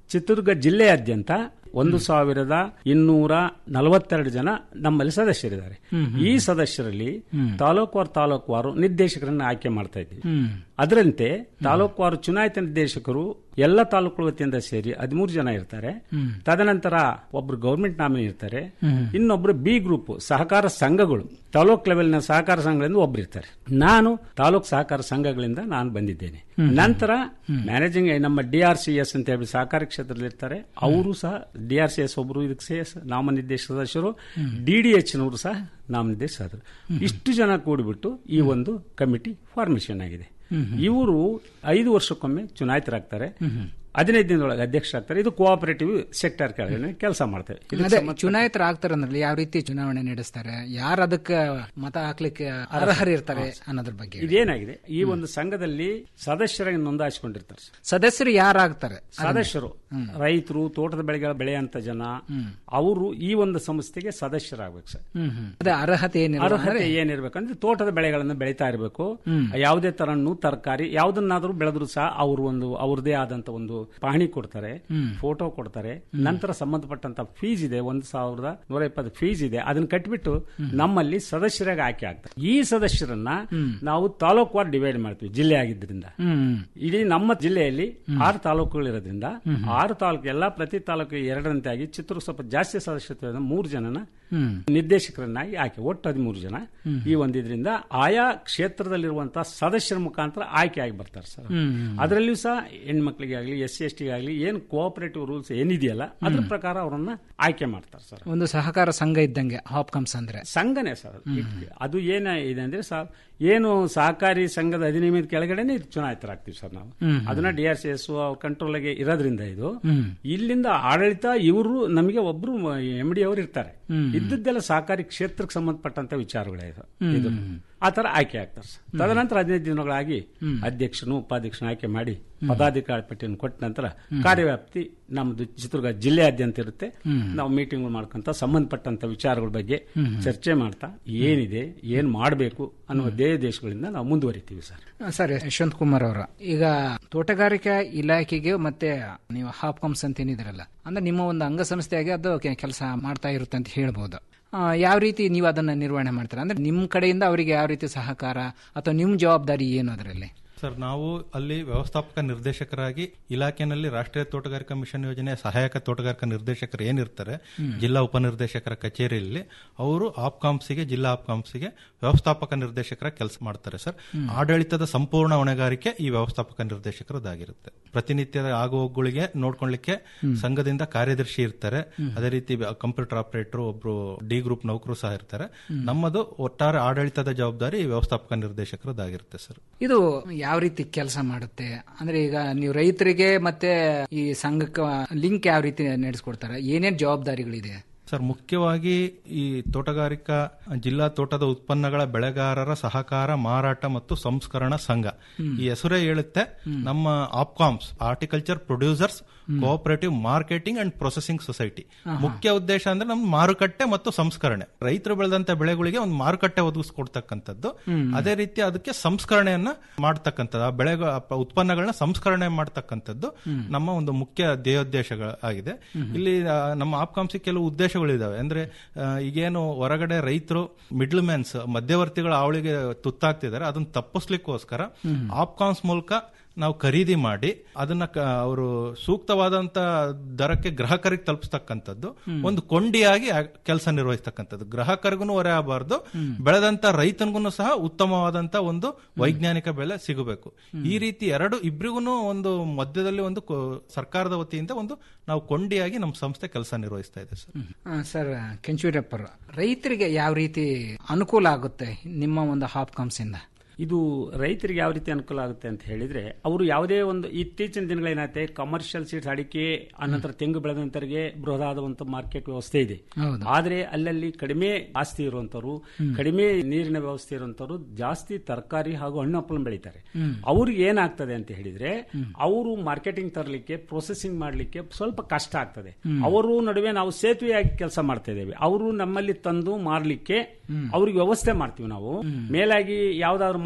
ಚಿತ್ರದುರ್ಗ ಜಿಲ್ಲೆಯಾದ್ಯಂತ ಒಂದು ಸಾವಿರದ ಇನ್ನೂರ ನಲವತ್ತೆರಡು ಜನ ನಮ್ಮಲ್ಲಿ ಸದಸ್ಯರಿದ್ದಾರೆ ಹ್ಮ್, ಹ್ಮ್. ಈ ಸದಸ್ಯರಲ್ಲಿ ತಾಲೂಕುವಾರು ತಾಲೂಕುವಾರು ನಿರ್ದೇಶಕರನ್ನ ಆಯ್ಕೆ ಮಾಡ್ತಾ ಇದ್ದೀವಿ ಹ್ಮ್. ಅದರಂತೆ ತಾಲೂಕುವಾರು ಚುನಾಯಿತ ನಿರ್ದೇಶಕರು ಎಲ್ಲ ತಾಲೂಕುಗಳ ವತಿಯಿಂದ ಸೇರಿ ಹದಿಮೂರು ಜನ ಇರ್ತಾರೆ ಹ್ಮ್. ತದನಂತರ ಒಬ್ರು ಗೌರ್ಮೆಂಟ್ ನಾಮಿನಿ ಇರ್ತಾರೆ ಹ್ಮ್. ಇನ್ನೊಬ್ರು ಬಿ ಗ್ರೂಪ್ ಸಹಕಾರ ಸಂಘಗಳು ತಾಲೂಕ್ ಲೆವೆಲ್ನ ಸಹಕಾರ ಸಂಘಗಳಿಂದ ಒಬ್ರು ಇರ್ತಾರೆ ನಾನು ತಾಲೂಕ್ ಸಹಕಾರ ಸಂಘಗಳಿಂದ ನಾನು ಬಂದಿದ್ದೇನೆ ಹ್ಮ್. ನಂತರ ಮ್ಯಾನೇಜಿಂಗ್ ನಮ್ಮ ಡಿ ಆರ್ ಸಿ ಎಸ್ ಅಂತ ಹೇಳಿ ಸಹಕಾರಿ ಕ್ಷೇತ್ರದಲ್ಲಿ ಇರ್ತಾರೆ ಅವರು ಸಹ ಡಿ ಆರ್ ಸಿ ಎಸ್ ಒಬ್ರು ಇದಕ್ಕೆ ಸೇ- ನಾಮನಿರ್ದೇಶಕ ಸದಸ್ಯರು ಹ್ಮ್. ಡಿ ಡಿ ಎಚ್ ನವರು ಸಹ ನಾಮನಿರ್ದೇಶಕರು ಇಷ್ಟು ಜನ ಕೂಡಿಬಿಟ್ಟು ಈ ಒಂದು ಕಮಿಟಿ ಫಾರ್ಮೇಶನ್ ಆಗಿದೆ ಹ್ಮ್, ಹ್ಮ್. ಇವರು ಐದು ವರ್ಷಕ್ಕೊಮ್ಮೆ ಚುನಾಯಿತರಾಗ್ತಾರೆ ಹ್ಮ್, ಹ್ಮ್. ಹದಿನೈದು ದಿನದೊಳಗೆ ಅಧ್ಯಕ್ಷರಾಗ್ತಾರೆ ಇದು ಕೋಆಪರೇಟಿವ್ ಸೆಕ್ಟರ್ ಕೆಳಗಡೆ ಕೆಲಸ ಮಾಡ್ತೇವೆ ಇದಕ್ಕೆ ಅದೇ ಸಂಬಂಧ- ಚುನಾಯಿತರಾಗ್ತಾರಂದ್ರಲ್ಲಿ ಯಾವ ರೀತಿ ಚುನಾವಣೆ ನಡೆಸ್ತಾರೆ ಯಾರು ಅದಕ್ಕೆ ಮತ ಹಾಕ್ಲಿಕ್ಕೆ ಅರ್ಹರಿರ್ತಾರೆ ಅನ್ನೋದ್ರ ಬಗ್ಗೆ ಇದೇನಾಗಿದೆ ಈ ಒಂದು ಸಂಘದಲ್ಲಿ ಸದಸ್ಯರಾಗಿ ನೋಂದಾಯಿಸಿಕೊಂಡಿರ್ತಾರೆ ಸದಸ್ಯರು ಯಾರಾಗ್ತಾರೆ ಸದಸ್ಯರು ರೈತರು ತೋಟದ ಬೆಳೆಗಳ ಬೆಳೆಯಂತ ಜನ ಅವರು ಈ ಒಂದು ಸಂಸ್ಥೆಗೆ ಸದಸ್ಯರಾಗಬೇಕು ಸರ್ ಹ್ಮ್, ಹ್ಮ್. ಅದೇ ಅರ್ಹತೆ ಏನಿಲ್ಲ ಅರ್ಹತೆ ಅಂದ್ರೆ- ಏನಿರ್ಬೇಕಂದ್ರೆ ತೋಟದ ಬೆಳೆಗಳನ್ನು ಬೆಳೀತಾ ಇರಬೇಕು ಹ್ಮ್. ಯಾವುದೇ ತರ ಹಣ್ಣು ತರಕಾರಿ ಯಾವುದನ್ನಾದ್ರೂ ಬೆಳೆದ್ರು ಸಹ ಅವರು ಒಂದು ಅವ್ರದೇ ಆದಂತ ಒಂದು ಪಹಣಿ ಕೊಡ್ತಾರೆ ಹ್ಮ್. ಫೋಟೋ ಕೊಡ್ತಾರೆ ನಂತರ ಸಂಬಂಧಪಟ್ಟಂತ ಫೀಸ್ ಇದೆ ಒಂದು ಸಾವಿರದ ನೂರ ಇಪ್ಪತ್ತು ಫೀಸ್ ಇದೆ ಅದನ್ನ ಕಟ್ಬಿಟ್ಟು ನಮ್ಮಲ್ಲಿ ಸದಸ್ಯರಾಗಿ ಆಯ್ಕೆ ಆಗ್ತಾರೆ ಈ ಸದಸ್ಯರನ್ನ ನಾವು ತಾಲೂಕುವಾರು ಡಿವೈಡ್ ಮಾಡ್ತೀವಿ ಜಿಲ್ಲೆ ಆಗಿದ್ದರಿಂದ ಹ್ಮ್. ಇಡೀ ನಮ್ಮ ಜಿಲ್ಲೆಯಲ್ಲಿ ಆರು ತಾಲೂಕುಗಳು ಇರೋದ್ರಿಂದ ಆರು ತಾಲೂಕು ಎಲ್ಲಾ ಪ್ರತಿ ತಾಲೂಕಿಗೆ ಎರಡರಂತೆ ಆಗಿ ಚಿತ್ರದುರ್ಗ ಸ್ವಲ್ಪ ಜಾಸ್ತಿ ಸದಸ್ಯತ್ವ ಮೂರು ಜನನ ಹ್ಮ್. ನಿರ್ದೇಶಕರನ್ನಾಗಿ ಆಯ್ಕೆ ಒಟ್ಟು ಹದಿಮೂರು ಜನ ಹ್ಮ್. ಈ ಒಂದಿದ್ರಿಂದ ಆಯಾ ಕ್ಷೇತ್ರದಲ್ಲಿರುವಂತಹ ಸದಸ್ಯರ ಮುಖಾಂತರ ಆಯ್ಕೆ ಆಗಿ ಬರ್ತಾರೆ ಸರ್ ಹ್ಮ್. ಅದರಲ್ಲಿಯೂ ಸಹ ಹೆಣ್ಮಕ್ಳಿಗೆ ಆಗಲಿ ಎಸ್ ಸಿ ಎಸ್ ಟಿ ಆಗಲಿ ಏನು ಕೋಆಪರೇಟಿವ್ ರೂಲ್ಸ್ ಏನಿದೆಯಲ್ಲ ಅದ್ರ ಪ್ರಕಾರ ಅವರನ್ನ ಆಯ್ಕೆ ಮಾಡ್ತಾರೆ ಸರ್ ಒಂದು ಸಹಕಾರ ಸಂಘ ಇದ್ದಂಗೆ ಹಾಪ್ಕಮ್ಸ್ ಅಂದ್ರೆ ಸಂಘನೇ ಸರ್ ಅದು ಏನ ಇದೆ ಅಂದ್ರೆ ಸರ್ ಏನು ಸಹಕಾರಿ ಸಂಘದ ಅಧಿನಿಯಮದ ಕೆಳಗಡೆನೆ ಇದು ಚುನಾಯಿತರಾಗ್ತೀವಿ ಸರ್ ನಾವು ಹ್ಮ್. ಅದನ್ನ ಡಿ ಆರ್ ಸಿ ಎಸ್ ಕಂಟ್ರೋಲ್ಗೆ ಇರೋದ್ರಿಂದ ಇದು ಹ್ಮ್. ಇಲ್ಲಿಂದ ಆಡಳಿತ ಇವರು ನಮಗೆ ಒಬ್ರು ಎಂ ಡಿ ಅವರು ಇರ್ತಾರೆ ಹ್ಮ್. ಇದ್ದದ್ದೆಲ್ಲ ಸಹಕಾರಿ ಕ್ಷೇತ್ರಕ್ಕೆ ಸಂಬಂಧಪಟ್ಟಂತ ವಿಚಾರಗಳೇ ಇದು ಹ್ಮ್. ಇದು ಆ ತರ ಆಯ್ಕೆ ಆಗ್ತಾರೆ ಸರ್ ತದನಂತರ ಹದಿನೈದು ದಿನಗಳಾಗಿ ಹ್ಮ್. ಅಧ್ಯಕ್ಷನು ಉಪಾಧ್ಯಕ್ಷನ ಆಯ್ಕೆ ಮಾಡಿ ಪದಾಧಿಕಾರಿ ಪಟ್ಟಿಯನ್ನು ಕೊಟ್ಟ ನಂತರ ಕಾರ್ಯವ್ಯಾಪ್ತಿ ನಮ್ದು ಚಿತ್ರದುರ್ಗ ಜಿಲ್ಲೆಯಾದ್ಯಂತ ಇರುತ್ತೆ ಹ್ಮ್. ನಾವು ಮೀಟಿಂಗ್ ಮಾಡ್ಕೊಂತ ಸಂಬಂಧಪಟ್ಟಂತ ವಿಚಾರಗಳ ಬಗ್ಗೆ ಹ್ಮ್. ಚರ್ಚೆ ಮಾಡ್ತಾ ಏನಿದೆ ಏನ್ ಮಾಡಬೇಕು ಅನ್ನುವ ದೇಹ ದೇಶಗಳಿಂದ ನಾವು ಮುಂದುವರಿತೀವಿ ಸರ್ ಸರ್ ಯಶವಂತ್ ಕುಮಾರ್ ಅವರ ಈಗ ತೋಟಗಾರಿಕಾ ಇಲಾಖೆಗೆ ಮತ್ತೆ ನೀವು ಹಾಪ್ಕಾಮ್ಸ್ ಅಂತ ಏನಿದ್ರಲ್ಲ ಅಂದ್ರೆ ನಿಮ್ಮ ಒಂದು ಅಂಗಸಂಸ್ಥೆಯಾಗಿ ಅದು ಕೆಲಸ ಮಾಡ್ತಾ ಇರುತ್ತೆ ಅಂತ ಹೇಳ್ಬೋದು ಆ, ಯಾವ ರೀತಿ ನೀವು ಅದನ್ನ ನಿರ್ವಹಣೆ ಮಾಡ್ತೀರಾ ಅಂದ್ರೆ ನಿಮ್ಮ ಕಡೆಯಿಂದ ಅವರಿಗೆ ಯಾವ ರೀತಿ ಸಹಕಾರ ಅಥವಾ ನಿಮ್ಮ ಜವಾಬ್ದಾರಿ ಏನು ಅದರಲ್ಲಿ ಸರ್ ನಾವು ಅಲ್ಲಿ ವ್ಯವಸ್ಥಾಪಕ ನಿರ್ದೇಶಕರಾಗಿ ಇಲಾಖೆನಲ್ಲಿ ರಾಷ್ಟ್ರೀಯ ತೋಟಗಾರಿಕಾ ಮಿಷನ್ ಯೋಜನೆ ಸಹಾಯಕ ತೋಟಗಾರಿಕಾ ನಿರ್ದೇಶಕರು ಏನಿರ್ತಾರೆ ಹ್ಮ್. ಜಿಲ್ಲಾ ಉಪನಿರ್ದೇಶಕರ ಕಚೇರಿಯಲ್ಲಿ ಅವರು ಆಪ್ಕಾಮ್ಸ್ಗೆ ಜಿಲ್ಲಾ ಆಪ್ಕಾಮ್ಸ್ಗೆ ವ್ಯವಸ್ಥಾಪಕ ನಿರ್ದೇಶಕರ ಕೆಲಸ ಮಾಡ್ತಾರೆ ಸರ್ ಹ್ಮ್. ಆಡಳಿತದ ಸಂಪೂರ್ಣ ಹೊಣೆಗಾರಿಕೆ ಈ ವ್ಯವಸ್ಥಾಪಕ ನಿರ್ದೇಶಕರದಾಗಿರುತ್ತೆ ಪ್ರತಿನಿತ್ಯದ ಆಗುಹೋಗುಗಳಿಗೆ ನೋಡ್ಕೊಳ್ಳಿಕ್ಕೆ ಹ್ಮ್. ಸಂಘದಿಂದ ಕಾರ್ಯದರ್ಶಿ ಇರ್ತಾರೆ ಹ್ಮ್. ಅದೇ ರೀತಿ ಕಂಪ್ಯೂಟರ್ ಆಪರೇಟರ್ ಒಬ್ರು ಡಿ ಗ್ರೂಪ್ ನೌಕರು ಸಹ ಇರ್ತಾರೆ ಹ್ಮ್. ನಮ್ಮದು ಒಟ್ಟಾರೆ ಆಡಳಿತದ ಜವಾಬ್ದಾರಿ ಈ ವ್ಯವಸ್ಥಾಪಕ ನಿರ್ದೇಶಕರದಾಗಿರುತ್ತೆ ಸರ್ ಇದು ಯಾವ ರೀತಿ ಕೆಲಸ ಮಾಡುತ್ತೆ ಅಂದ್ರೆ ಈಗ ನೀವು ರೈತರಿಗೆ ಮತ್ತೆ ಈ ಸಂಘಕ್ಕೆ ಲಿಂಕ್ ಯಾವ ರೀತಿ ನಡೆಸ್ಕೊಡ್ತಾರೆ ಏನೇನ್ ಜವಾಬ್ದಾರಿಗಳಿದೆ ಸರ್ ಮುಖ್ಯವಾಗಿ ಈ ತೋಟಗಾರಿಕಾ ಜಿಲ್ಲಾ ತೋಟದ ಉತ್ಪನ್ನಗಳ ಬೆಳೆಗಾರರ ಸಹಕಾರ ಮಾರಾಟ ಮತ್ತು ಸಂಸ್ಕರಣ ಸಂಘ ಹ್ಮ್. ಈ ಹೆಸರೇ ಹೇಳುತ್ತೆ ಹ್ಮ್. ನಮ್ಮ HOPCOMS horticulture producers hmm. Cooperative marketing and processing society ಆಹಾ. ಮುಖ್ಯ ಉದ್ದೇಶ ಅಂದ್ರೆ ನಮ್ ಮಾರುಕಟ್ಟೆ ಮತ್ತು ಸಂಸ್ಕರಣೆ ರೈತರು ಬೆಳೆದಂತ ಬೆಳೆಗಳಿಗೆ ಒಂದು ಮಾರುಕಟ್ಟೆ ಒದಗಿಸ್ಕೊಡ್ತಕ್ಕಂಥದ್ದು ಹ್ಮ್. ಅದೇ ರೀತಿ ಅದಕ್ಕೆ ಸಂಸ್ಕರಣೆಯನ್ನ ಮಾಡ್ತಕ್ಕಂಥದ್ದು ಆ ಬೆಳೆ ಉತ್ಪನ್ನಗಳನ್ನ ಸಂಸ್ಕರಣೆ ಮಾಡ್ತಕ್ಕಂಥದ್ದು ಹ್ಮ್. ನಮ್ಮ ಒಂದು ಮುಖ್ಯ ಧ್ಯೇಯೋದ್ದೇಶಗಳಾಗಿದೆ ಹ್ಮ್. ಇಲ್ಲಿ ಆ, ನಮ್ಮ ಆಪ್ಕಾಂಸಿ ಕೆಲವು ಉದ್ದೇಶಗಳಿದಾವೆ ಅಂದ್ರೆ ಆ, ಈಗೇನು ಹೊರಗಡೆ ರೈತರು ಮಿಡ್ಲ್ ಮ್ಯಾನ್ಸ್ ಮಧ್ಯವರ್ತಿಗಳ ಅವಳಿಗೆ ತುತ್ತಾಗ್ತಿದ್ದಾರೆ ಅದನ್ನ ತಪ್ಪಿಸ್ಲಿಕ್ಕೋಸ್ಕರ ಹ್ಮ್. ಆಪ್ಕಾನ್ಸ್ ಮೂಲಕ ನಾವು ಖರೀದಿ ಮಾಡಿ ಅದನ್ನ ಅವರು ಸೂಕ್ತವಾದಂತ ದರಕ್ಕೆ ಗ್ರಾಹಕರಿಗೆ ತಲುಪಿಸ್ತಕ್ಕಂಥದ್ದು ಹ್ಮ್. ಒಂದು ಕೊಂಡಿಯಾಗಿ ಕೆಲಸ ನಿರ್ವಹಿಸ್ತಕ್ಕಂಥದ್ದು ಗ್ರಾಹಕರಿಗೂ ಹೊರೆ ಆಗಬಾರ್ದು ಹ್ಮ್. ಬೆಳೆದಂತ ರೈತನಿಗೂ ಸಹ ಉತ್ತಮವಾದಂತ ಒಂದು ವೈಜ್ಞಾನಿಕ ಬೆಲೆ ಸಿಗಬೇಕು ಈ ರೀತಿ ಎರಡು ಇಬ್ರಿಗೂ ಒಂದು ಮಧ್ಯದಲ್ಲಿ ಒಂದು ಕೊ- ಸರ್ಕಾರದ ವತಿಯಿಂದ ಒಂದು ನಾವು ಕೊಂಡಿಯಾಗಿ ನಮ್ಮ ಸಂಸ್ಥೆ ಕೆಲಸ ನಿರ್ವಹಿಸ್ತಾ ಇದೆ ಸರ್ ಆ, ಸರ್ ಕೆಂಚೂರಪ್ಪರು ರೈತರಿಗೆ ಯಾವ ರೀತಿ ಅನುಕೂಲ ಆಗುತ್ತೆ ನಿಮ್ಮ ಒಂದು ಹಾಪ್ಕಾಮ್ಸ್ ಇಂದ ಇದು ರೈತರಿಗೆ ಯಾವ ರೀತಿ ಅನುಕೂಲ ಆಗುತ್ತೆ ಅಂತ ಹೇಳಿದ್ರೆ ಅವರು ಯಾವುದೇ ಒಂದು ಇತ್ತೀಚಿನ ದಿನಗಳೇನಾಗುತ್ತೆ ಕಮರ್ಷಿಯಲ್ ಸೀಡ್ಸ್ ಅಡಿಕೆ ಅನಂತರ ತೆಂಗು ಬೆಳೆದಂತರಿಗೆ ಬೃಹದಾದ ಒಂದು ಮಾರ್ಕೆಟ್ ವ್ಯವಸ್ಥೆ ಇದೆ ಹೌದು. ಆದ್ರೆ ಅಲ್ಲಲ್ಲಿ ಕಡಿಮೆ ಆಸ್ತಿ ಇರುವಂತವರು ಹ್ಮ್. ಕಡಿಮೆ ನೀರಿನ ವ್ಯವಸ್ಥೆ ಇರುವಂತವರು ಜಾಸ್ತಿ ತರಕಾರಿ ಹಾಗೂ ಹಣ್ಣು ಹಂಪಲು ಬೆಳೀತಾರೆ ಹ್ಮ್. ಅವ್ರಿಗೆ ಏನಾಗ್ತದೆ ಅಂತ ಹೇಳಿದ್ರೆ ಅವರು ಮಾರ್ಕೆಟಿಂಗ್ ತರಲಿಕ್ಕೆ ಪ್ರೊಸೆಸಿಂಗ್ ಮಾಡಲಿಕ್ಕೆ ಸ್ವಲ್ಪ ಕಷ್ಟ ಆಗ್ತದೆ ಹ್ಮ್. ಅವರು ನಡುವೆ ನಾವು ಸೇತುವೆಯಾಗಿ ಕೆಲಸ ಮಾಡ್ತಾ ಇದ್ದೇವೆ ಅವರು ನಮ್ಮಲ್ಲಿ ತಂದು ಮಾರ್ಲಿಕ್ಕೆ ಹ್ಮ್. ಅವ್ರಿಗೆ ವ್ಯವಸ್ಥೆ ಮಾಡ್ತೀವಿ ನಾವು ಮೇಲಾಗಿ ಯಾವ್ದಾದ್ರು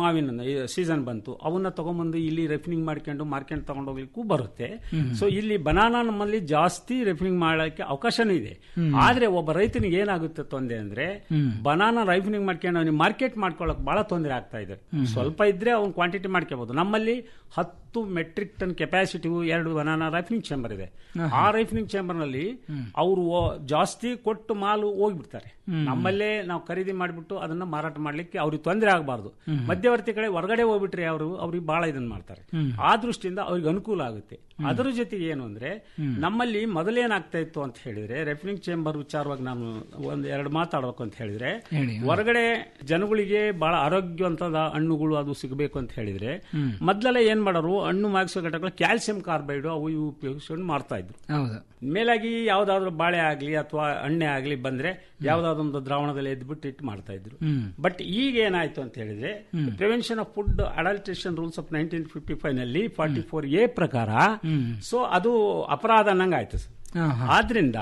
ಮಾವಿನ ಸೀಸನ್ ಬಂತು ಅವನ್ನ ತಗೊಂಬಂದು ಇಲ್ಲಿ ರೆಫಿನಿಂಗ್ ಮಾಡ್ಕೊಂಡು ಮಾರ್ಕೆಟ್ ತಗೊಂಡೋಗ್ಲಿಕ್ಕೂ ಬರುತ್ತೆ ಹ್ಮ್. ಸೊ ಇಲ್ಲಿ ಬನಾನಾ ನಮ್ಮಲ್ಲಿ ಜಾಸ್ತಿ ರೆಫಿನಿಂಗ್ ಮಾಡಲಿಕ್ಕೆ ಅವಕಾಶನೂ ಇದೆ ಹ್ಮ್. ಆದ್ರೆ ಒಬ್ಬ ರೈತನಿಗೆ ಏನಾಗುತ್ತೆ ತೊಂದರೆ ಅಂದ್ರೆ ಹ್ಮ್. ಬನಾನಾ ರೈಫನಿಂಗ್ ಮಾಡ್ಕೊಂಡು ಅವನಿಗೆ ಮಾರ್ಕೆಟ್ ಮಾಡ್ಕೊಳ್ಳೋಕೆ ಬಹಳ ತೊಂದರೆ ಆಗ್ತಾ ಇದೆ ಹ್ಮ್. ಸ್ವಲ್ಪ ಇದ್ರೆ ಅವ್ನು ಕ್ವಾಂಟಿಟಿ ಮಾಡ್ಕೋಬಹುದು ನಮ್ಮಲ್ಲಿ ಹತ್ತು ಮೆಟ್ರಿಕ್ ಟನ್ ಕೆಪಾಸಿಟಿ ಎರಡು ಬನಾನಾ ರೈಫನಿಂಗ್ ಚೇಂಬರ್ ಇದೆ ಆಹಾ. ಆ ರೈಫನಿಂಗ್ ಚೇಂಬರ್ ನಲ್ಲಿ ಅವರು ಜಾಸ್ತಿ ಕೊಟ್ಟು ಮಾಲು ಹೋಗ್ಬಿಡ್ತಾರೆ ಹ್ಮ್. ನಮ್ಮಲ್ಲೇ ನಾವು ಖರೀದಿ ಮಾಡಿಬಿಟ್ಟು ಅದನ್ನ ಮಾರಾಟ ಮಾಡ್ಲಿಕ್ಕೆ ಅವ್ರಿಗೆ ತೊಂದರೆ ಆಗಬಾರ್ದು ಹ್ಮ್. ಮಧ್ಯವರ್ತಿ ಕಡೆ ಹೊರಗಡೆ ಹೋಗ್ಬಿಟ್ರೆ ಅವರು ಅವ್ರಿಗೆ ಬಹಳ ಇದನ್ನ ಮಾಡ್ತಾರೆ ಹ್ಮ್. ಆ ದೃಷ್ಟಿಯಿಂದ ಅವ್ರಿಗೆ ಅನುಕೂಲ ಆಗುತ್ತೆ ಅದರ ಜೊತೆಗೆ ಏನು ಅಂದ್ರೆ ಹ್ಮ್. ನಮ್ಮಲ್ಲಿ ಮೊದಲೇನಾಗ್ತಾ ಇತ್ತು ಅಂತ ಹೇಳಿದ್ರೆ ರೆಫ್ರಿಂಗ್ ಚೇಂಬರ್ ವಿಚಾರವಾಗಿ ನಾನು ಒಂದ್ ಎರಡು ಮಾತಾಡ್ಬೇಕು ಅಂತ ಹೇಳಿದ್ರೆ ಹೇಳಿ. ಹೊರಗಡೆ ಜನಗಳಿಗೆ ಬಹಳ ಆರೋಗ್ಯವಂತದ ಹಣ್ಣುಗಳು ಅದು ಸಿಗಬೇಕು ಅಂತ ಹೇಳಿದ್ರೆ ಹ್ಮ್. ಮೊದಲೆಲ್ಲ ಏನ್ ಮಾಡೋರು ಹಣ್ಣು ಮಾಗಿಸೋ ಘಟಕಗಳು ಕ್ಯಾಲ್ಸಿಯಂ ಕಾರ್ಬೈಡ್ ಅವು ಇವು ಉಪಯೋಗಿಸ್ಕೊಂಡು ಮಾಡ್ತಾ ಇದ್ರು ಹೌದು ಮೇಲಾಗಿ ಯಾವ್ದಾದ್ರು ಬಾಳೆ ಆಗ್ಲಿ ಅಥವಾ ಎಣ್ಣೆ ಆಗ್ಲಿ ಬಂದ್ರೆ ಯಾವ್ದಾದ್ರು ಒಂದು ದ್ರಾವಣದಲ್ಲಿ ಎದ್ಬಿಟ್ಟು ಇಟ್ಟು ಮಾಡ್ತಾ ಇದ್ರು ಹ್ಮ್. ಬಟ್ ಈಗ ಏನಾಯ್ತು ಅಂತ ಹೇಳಿದ್ರೆ hmm. Prevention of food adulteration rules of nineteen fifty five ನಲ್ಲಿ ಫಾರ್ಟಿ ಫೋರ್ ಎ ಪ್ರಕಾರ ಹ್ಮ್. ಸೊ ಅದು ಅಪರಾಧ ಅನ್ನಂಗ ಆಯ್ತು ಸರ್ ಆಹಾ. ಆದ್ರಿಂದ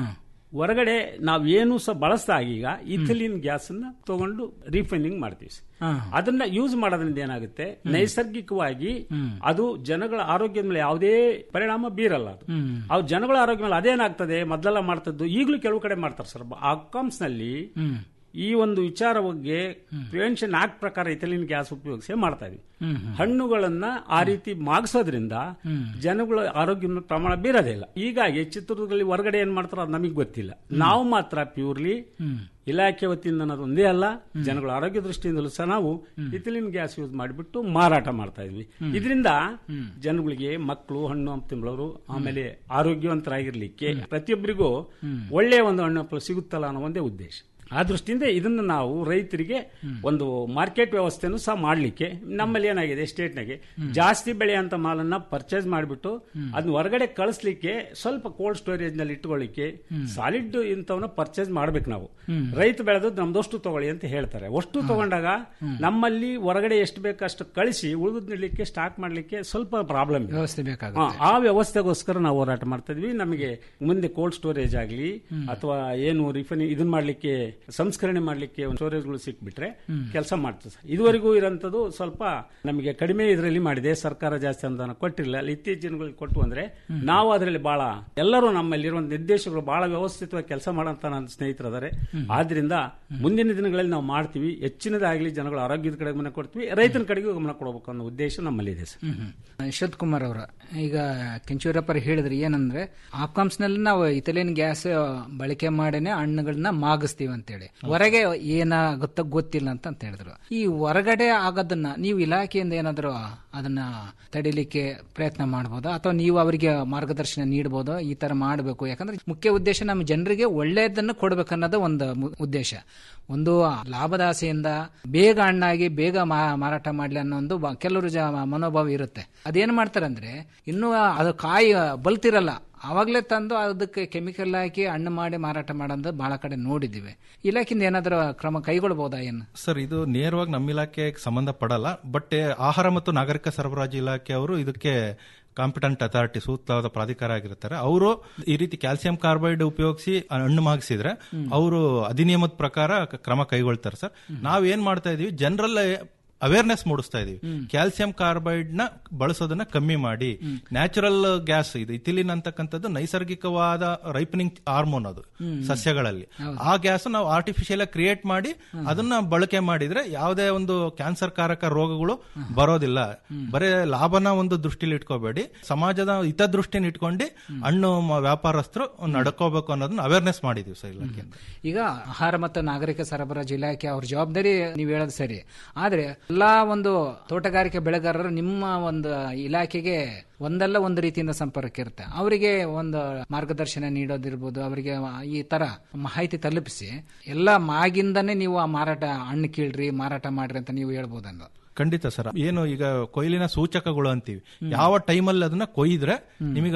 ಹೊರಗಡೆ ನಾವ್ ಏನು ಸಹ ಬಳಸಿದಾಗ ಈಗ ಇಥಿಲಿನ್ ಗ್ಯಾಸ್ ಅನ್ನ ತಗೊಂಡು ರೀಫೈನಿಂಗ್ ಮಾಡ್ತೀವಿ ಸರ್. ಆಹಾ. ಅದನ್ನ ಯೂಸ್ ಮಾಡೋದ್ರಿಂದ ಏನಾಗುತ್ತೆ ನೈಸರ್ಗಿಕವಾಗಿ ಅದು ಜನಗಳ ಆರೋಗ್ಯದ ಮೇಲೆ ಯಾವುದೇ ಪರಿಣಾಮ ಬೀರಲ್ಲ ಅದು ಹ್ಮ್. ಅವು ಜನಗಳ ಆರೋಗ್ಯ ಮೇಲೆ ಅದೇನಾಗ್ತದೆ ಮೊದಲೆಲ್ಲ ಮಾಡ್ತದ್ದು ಈಗಲೂ ಕೆಲವು ಕಡೆ ಮಾಡ್ತಾರೆ ಸರ್ ಅಕಾಮ್ಸ್ ನಲ್ಲಿ ಹ್ಮ್. ಈ ಒಂದು ವಿಚಾರ ಬಗ್ಗೆ ಪ್ರಿವೆನ್ಷನ್ ಆಕ್ಟ್ ಪ್ರಕಾರ ಇಥಿಲಿನ್ ಗ್ಯಾಸ್ ಉಪಯೋಗಿಸಿ ಮಾಡ್ತಾ ಇದ್ವಿ ಹ್ಮ್, ಹ್ಮ್. ಹಣ್ಣುಗಳನ್ನ ಆ ರೀತಿ ಮಾಗಿಸೋದ್ರಿಂದ ಹ್ಮ್. ಜನಗಳ ಆರೋಗ್ಯದ ಪ್ರಮಾಣ ಬೀರೋದೇ ಇಲ್ಲ ಹೀಗಾಗಿ ಚಿತ್ರದುರ್ಗದಲ್ಲಿ ಹೊರಗಡೆ ಏನ್ ಮಾಡ್ತಾರೋ ಅದು ನಮಗೆ ಗೊತ್ತಿಲ್ಲ ನಾವು ಮಾತ್ರ ಪ್ಯೂರ್ಲಿ ಹ್ಮ್. ಇಲಾಖೆ ವತಿಯಿಂದ ಅನ್ನೋದು ಒಂದೇ ಅಲ್ಲ ಜನಗಳ ಆರೋಗ್ಯ ದೃಷ್ಟಿಯಿಂದಲೂ ಸಹ ನಾವು ಇಥಿಲಿನ್ ಗ್ಯಾಸ್ ಯೂಸ್ ಮಾಡಿಬಿಟ್ಟು ಮಾರಾಟ ಮಾಡ್ತಾ ಇದ್ವಿ ಇದರಿಂದ ಜನಗಳಿಗೆ ಮಕ್ಕಳು ಹಣ್ಣು ಹಂಪಲು ಆಮೇಲೆ ಆರೋಗ್ಯವಂತರಾಗಿರ್ಲಿಕ್ಕೆ ಪ್ರತಿಯೊಬ್ಬರಿಗೂ ಒಳ್ಳೆಯ ಒಂದು ಹಣ್ಣು ಹಂಪಲು ಸಿಗುತ್ತಲ್ಲ ಅನ್ನೋ ಒಂದೇ ಉದ್ದೇಶ ಆ ದೃಷ್ಟಿಯಿಂದ ಇದನ್ನು ನಾವು ರೈತರಿಗೆ ಒಂದು ಮಾರ್ಕೆಟ್ ವ್ಯವಸ್ಥೆನೂ ಸಹ ಮಾಡಲಿಕ್ಕೆ ನಮ್ಮಲ್ಲಿ ಏನಾಗಿದೆ ಸ್ಟೇಟ್ನಾಗೆ ಜಾಸ್ತಿ ಬೆಳೆಯಂತ ಮಾಲನ್ನ ಪರ್ಚೇಸ್ ಮಾಡಿಬಿಟ್ಟು ಅದನ್ನ ಹೊರಗಡೆ ಕಳಿಸ್ಲಿಕ್ಕೆ ಸ್ವಲ್ಪ ಕೋಲ್ಡ್ ಸ್ಟೋರೇಜ್ ನಲ್ಲಿ ಇಟ್ಕೊಳ್ಳಿಕ್ಕೆ ಸಾಲಿಡ್ ಇಂಥವನ್ನ ಪರ್ಚೇಸ್ ಮಾಡ್ಬೇಕು ನಾವು ಹ್ಮ್. ರೈತ ಬೆಳೆದದ್ದು ನಮ್ದಷ್ಟು ತಗೊಳ್ಳಿ ಅಂತ ಹೇಳ್ತಾರೆ ಅಷ್ಟು ತಗೊಂಡಾಗ ನಮ್ಮಲ್ಲಿ ಹೊರಗಡೆ ಎಷ್ಟು ಬೇಕು ಅಷ್ಟು ಕಳಿಸಿ ಉಳಿದ್ ನೀಡಲಿಕ್ಕೆ ಸ್ಟಾಕ್ ಮಾಡ್ಲಿಕ್ಕೆ ಸ್ವಲ್ಪ ಪ್ರಾಬ್ಲಮ್ ವ್ಯವಸ್ಥೆ ಬೇಕಾಗುತ್ತೆ ಆ ವ್ಯವಸ್ಥೆಗೋಸ್ಕರ ನಾವು ಹೋರಾಟ ಮಾಡ್ತಾ ಇದ್ವಿ ನಮಗೆ ಮುಂದೆ ಕೋಲ್ಡ್ ಸ್ಟೋರೇಜ್ ಆಗಲಿ ಅಥವಾ ಏನು ರಿಫೈನ್ ಇದನ್ನ ಮಾಡ್ಲಿಕ್ಕೆ ಸಂಸ್ಕರಣೆ ಮಾಡ್ಲಿಕ್ಕೆ ಒಂದು ಸ್ಟೋರೇಜ್ಗಳು ಸಿಕ್ಬಿಟ್ರೆ ಕೆಲಸ ಮಾಡ್ತದೆ ಸರ್ ಇದುವರೆಗೂ ಇರೋಂಥದ್ದು ಸ್ವಲ್ಪ ನಮಗೆ ಕಡಿಮೆ ಇದರಲ್ಲಿ ಮಾಡಿದೆ ಸರ್ಕಾರ ಜಾಸ್ತಿ ಅನುದಾನ ಕೊಟ್ಟಿರಲಿಲ್ಲ ಅಲ್ಲಿ ಇತ್ತೀಚಿನ ದಿನಗಳಲ್ಲಿ ಕೊಟ್ಟು ಅಂದ್ರೆ ನಾವು ಅದರಲ್ಲಿ ಬಹಳ ಎಲ್ಲರೂ ನಮ್ಮಲ್ಲಿರುವ ನಿರ್ದೇಶಕರು ಬಹಳ ವ್ಯವಸ್ಥಿತವಾಗಿ ಕೆಲಸ ಮಾಡೋಂತ ನನ್ನ ಸ್ನೇಹಿತರದಾರೆ ಆದ್ರಿಂದ ಮುಂದಿನ ದಿನಗಳಲ್ಲಿ ನಾವು ಮಾಡ್ತೀವಿ ಹೆಚ್ಚಿನದಾಗಲಿ ಜನಗಳ ಆರೋಗ್ಯದ ಕಡೆ ಗಮನ ಕೊಡ್ತೀವಿ ರೈತನ ಕಡೆಗೂ ಗಮನ ಕೊಡಬೇಕು ಅನ್ನೋ ಉದ್ದೇಶ ನಮ್ಮಲ್ಲಿದೆ ಸರ್ ಯಶೋತ್ ಕುಮಾರ್ ಅವರ ಈಗ ಕೆಂಚೂರಪ್ಪರ್ ಹೇಳಿದ್ರಿ ಏನಂದ್ರೆ ಆಪ್ಕಾಮ್ಸ್ ನಲ್ಲಿ ನಾವು ಇಥಿಲಿನ್ ಗ್ಯಾಸ್ ಬಳಕೆ ಮಾಡೇನೆ ಹಣ್ಣುಗಳನ್ನ ಮಾಗಿಸ್ತೀವಿ ಅಂತೇಳಿ ಹೊರಗೆ ಏನಾಗುತ್ತೋ ಗೊತ್ತಿಲ್ಲ ಅಂತ ಅಂತ ಹೇಳಿದ್ರು ಈ ಹೊರಗಡೆ ಆಗೋದನ್ನ ನೀವು ಇಲಾಖೆಯಿಂದ ಏನಾದ್ರು ಅದನ್ನ ತಡಿಲಿಕ್ಕೆ ಪ್ರಯತ್ನ ಮಾಡಬಹುದಾ ಅಥವಾ ನೀವು ಅವರಿಗೆ ಮಾರ್ಗದರ್ಶನ ನೀಡಬಹುದು ಈ ತರ ಮಾಡಬೇಕು ಯಾಕಂದ್ರೆ ಮುಖ್ಯ ಉದ್ದೇಶ ನಮ್ಮ ಜನರಿಗೆ ಒಳ್ಳೆಯದನ್ನು ಕೊಡ್ಬೇಕು ಅನ್ನೋದು ಒಂದು ಮು- ಉದ್ದೇಶ ಒಂದು ಲಾಭದ ಆಸೆಯಿಂದ ಬೇಗ ಹಣ್ಣಾಗಿ ಬೇಗ ಮಾ- ಮಾರಾಟ ಮಾಡ್ಲಿ ಅನ್ನೋ ಒಂದು ಬ- ಕೆಲವರು ಜ ಮನೋಭಾವ ಇರುತ್ತೆ ಅದೇನ್ ಮಾಡ್ತಾರೆ ಅಂದ್ರೆ ಇನ್ನು ಅದು ಕಾಯಿ ಬಲ್ತಿರಲ್ಲ ಅವಾಗಲೇ ತಂದು ಅದಕ್ಕೆ ಕೆಮಿಕಲ್ ಹಾಕಿ ಹಣ್ಣು ಮಾಡಿ ಮಾರಾಟ ಮಾಡೋದು ಬಹಳ ಕಡೆ ನೋಡಿದ್ದೀವಿ ಇಲಾಖೆಯಿಂದ ಏನಾದರೂ ಕ್ರಮ ಕೈಗೊಳ್ಬಹುದಾ ಏನು ಸರ್ ಇದು ನೇರವಾಗಿ ನಮ್ಮ ಇಲಾಖೆಗೆ ಸಂಬಂಧ ಪಡಲ್ಲ ಬಟ್ ಆಹಾರ ಮತ್ತು ನಾಗರಿಕ ಸರಬರಾಜು ಇಲಾಖೆ ಅವರು ಇದಕ್ಕೆ ಕಾಂಪಿಟೆಂಟ್ ಅಥಾರಿಟಿ ಸೂಕ್ತವಾದ ಪ್ರಾಧಿಕಾರ ಆಗಿರ್ತಾರೆ ಅವರು ಈ ರೀತಿ ಕ್ಯಾಲ್ಸಿಯಂ ಕಾರ್ಬೈಡ್ ಉಪಯೋಗಿಸಿ ಹಣ್ಣು ಮಾಗಿಸಿದ್ರೆ ಅವರು ಅಧಿನಿಯಮದ ಪ್ರಕಾರ ಕ- ಕ್ರಮ ಕೈಗೊಳ್ತಾರೆ ಸರ್ ನಾವ್ ಏನ್ ಮಾಡ್ತಾ ಇದೀವಿ ಜನರಲ್ ಅವೇರ್ನೆಸ್ ಮೂಡಿಸ್ತಾ ಇದೀವಿ ಕ್ಯಾಲ್ಸಿಯಂ ಕಾರ್ಬೈಡ್ ನ ಬಳಸೋದನ್ನ ಕಮ್ಮಿ ಮಾಡಿ ನ್ಯಾಚುರಲ್ ಗ್ಯಾಸ್ ಇದು ಇಥಿಲಿನ್ ಅಂತಕ್ಕಂಥದ್ದು ನೈಸರ್ಗಿಕವಾದ ರೈಪನಿಂಗ್ ಹಾರ್ಮೋನ್ ಅದು ಹ್ಮ್. ಸಸ್ಯಗಳಲ್ಲಿ ಆ ಗ್ಯಾಸ್ ನಾವು ಆರ್ಟಿಫಿಷಿಯಲ್ ಕ್ರಿಯೇಟ್ ಮಾಡಿ ಅದನ್ನ ಬಳಕೆ ಮಾಡಿದ್ರೆ ಯಾವುದೇ ಒಂದು ಕ್ಯಾನ್ಸರ್ ಕಾರಕ ರೋಗಗಳು ಬರೋದಿಲ್ಲ ಬರೇ ಲಾಭನ ಒಂದು ದೃಷ್ಟಿಲಿ ಇಟ್ಕೋಬೇಡಿ ಸಮಾಜದ ಹಿತದೃಷ್ಟಿನ ಇಟ್ಕೊಂಡು ಹಣ್ಣು ಮ- ವ್ಯಾಪಾರಸ್ಥರು ನಡ್ಕೋಬೇಕು ಅನ್ನೋದನ್ನ ಅವೇರ್ನೆಸ್ ಮಾಡಿದೀವಿ ಸರ್ ಇಲಾಖೆಯಿಂದ ಈಗ ಆಹಾರ ಮತ್ತು ನಾಗರಿಕ ಸರಬರಾಜು ಇಲಾಖೆ ಅವ್ರ ಜವಾಬ್ದಾರಿ ನೀವು ಹೇಳೋದು ಸರಿ ಆದ್ರೆ ಎಲ್ಲಾ ಒಂದು ತೋಟಗಾರಿಕೆ ಬೆಳೆಗಾರರು ನಿಮ್ಮ ಒಂದು ಇಲಾಖೆಗೆ ಒಂದಲ್ಲ ಒಂದು ರೀತಿಯಿಂದ ಸಂಪರ್ಕ ಇರುತ್ತೆ ಅವರಿಗೆ ಒಂದು ಮಾರ್ಗದರ್ಶನ ನೀಡೋದಿರ್ಬೋದು ಅವರಿಗೆ ಈ ತರ ಮಾಹಿತಿ ತಲುಪಿಸಿ ಎಲ್ಲ ಮಾಗಿಂದನೇ ನೀವು ಆ ಮಾರಾಟ ಹಣ್ಣು ಕೀಳ್ರಿ ಮಾರಾಟ ಮಾಡ್ರಿ ಅಂತ ನೀವು ಹೇಳ್ಬೋದನ್ನ ಖಂಡಿತ ಸರ್ ಏನು ಈಗ ಕೊಯ್ಲಿನ ಸೂಚಕಗಳು ಅಂತೀವಿ ಯಾವ ಟೈಮಲ್ಲಿ ಅದನ್ನ ಕೊಯ್ದ್ರೆ ನಿಮಗೆ ಅದು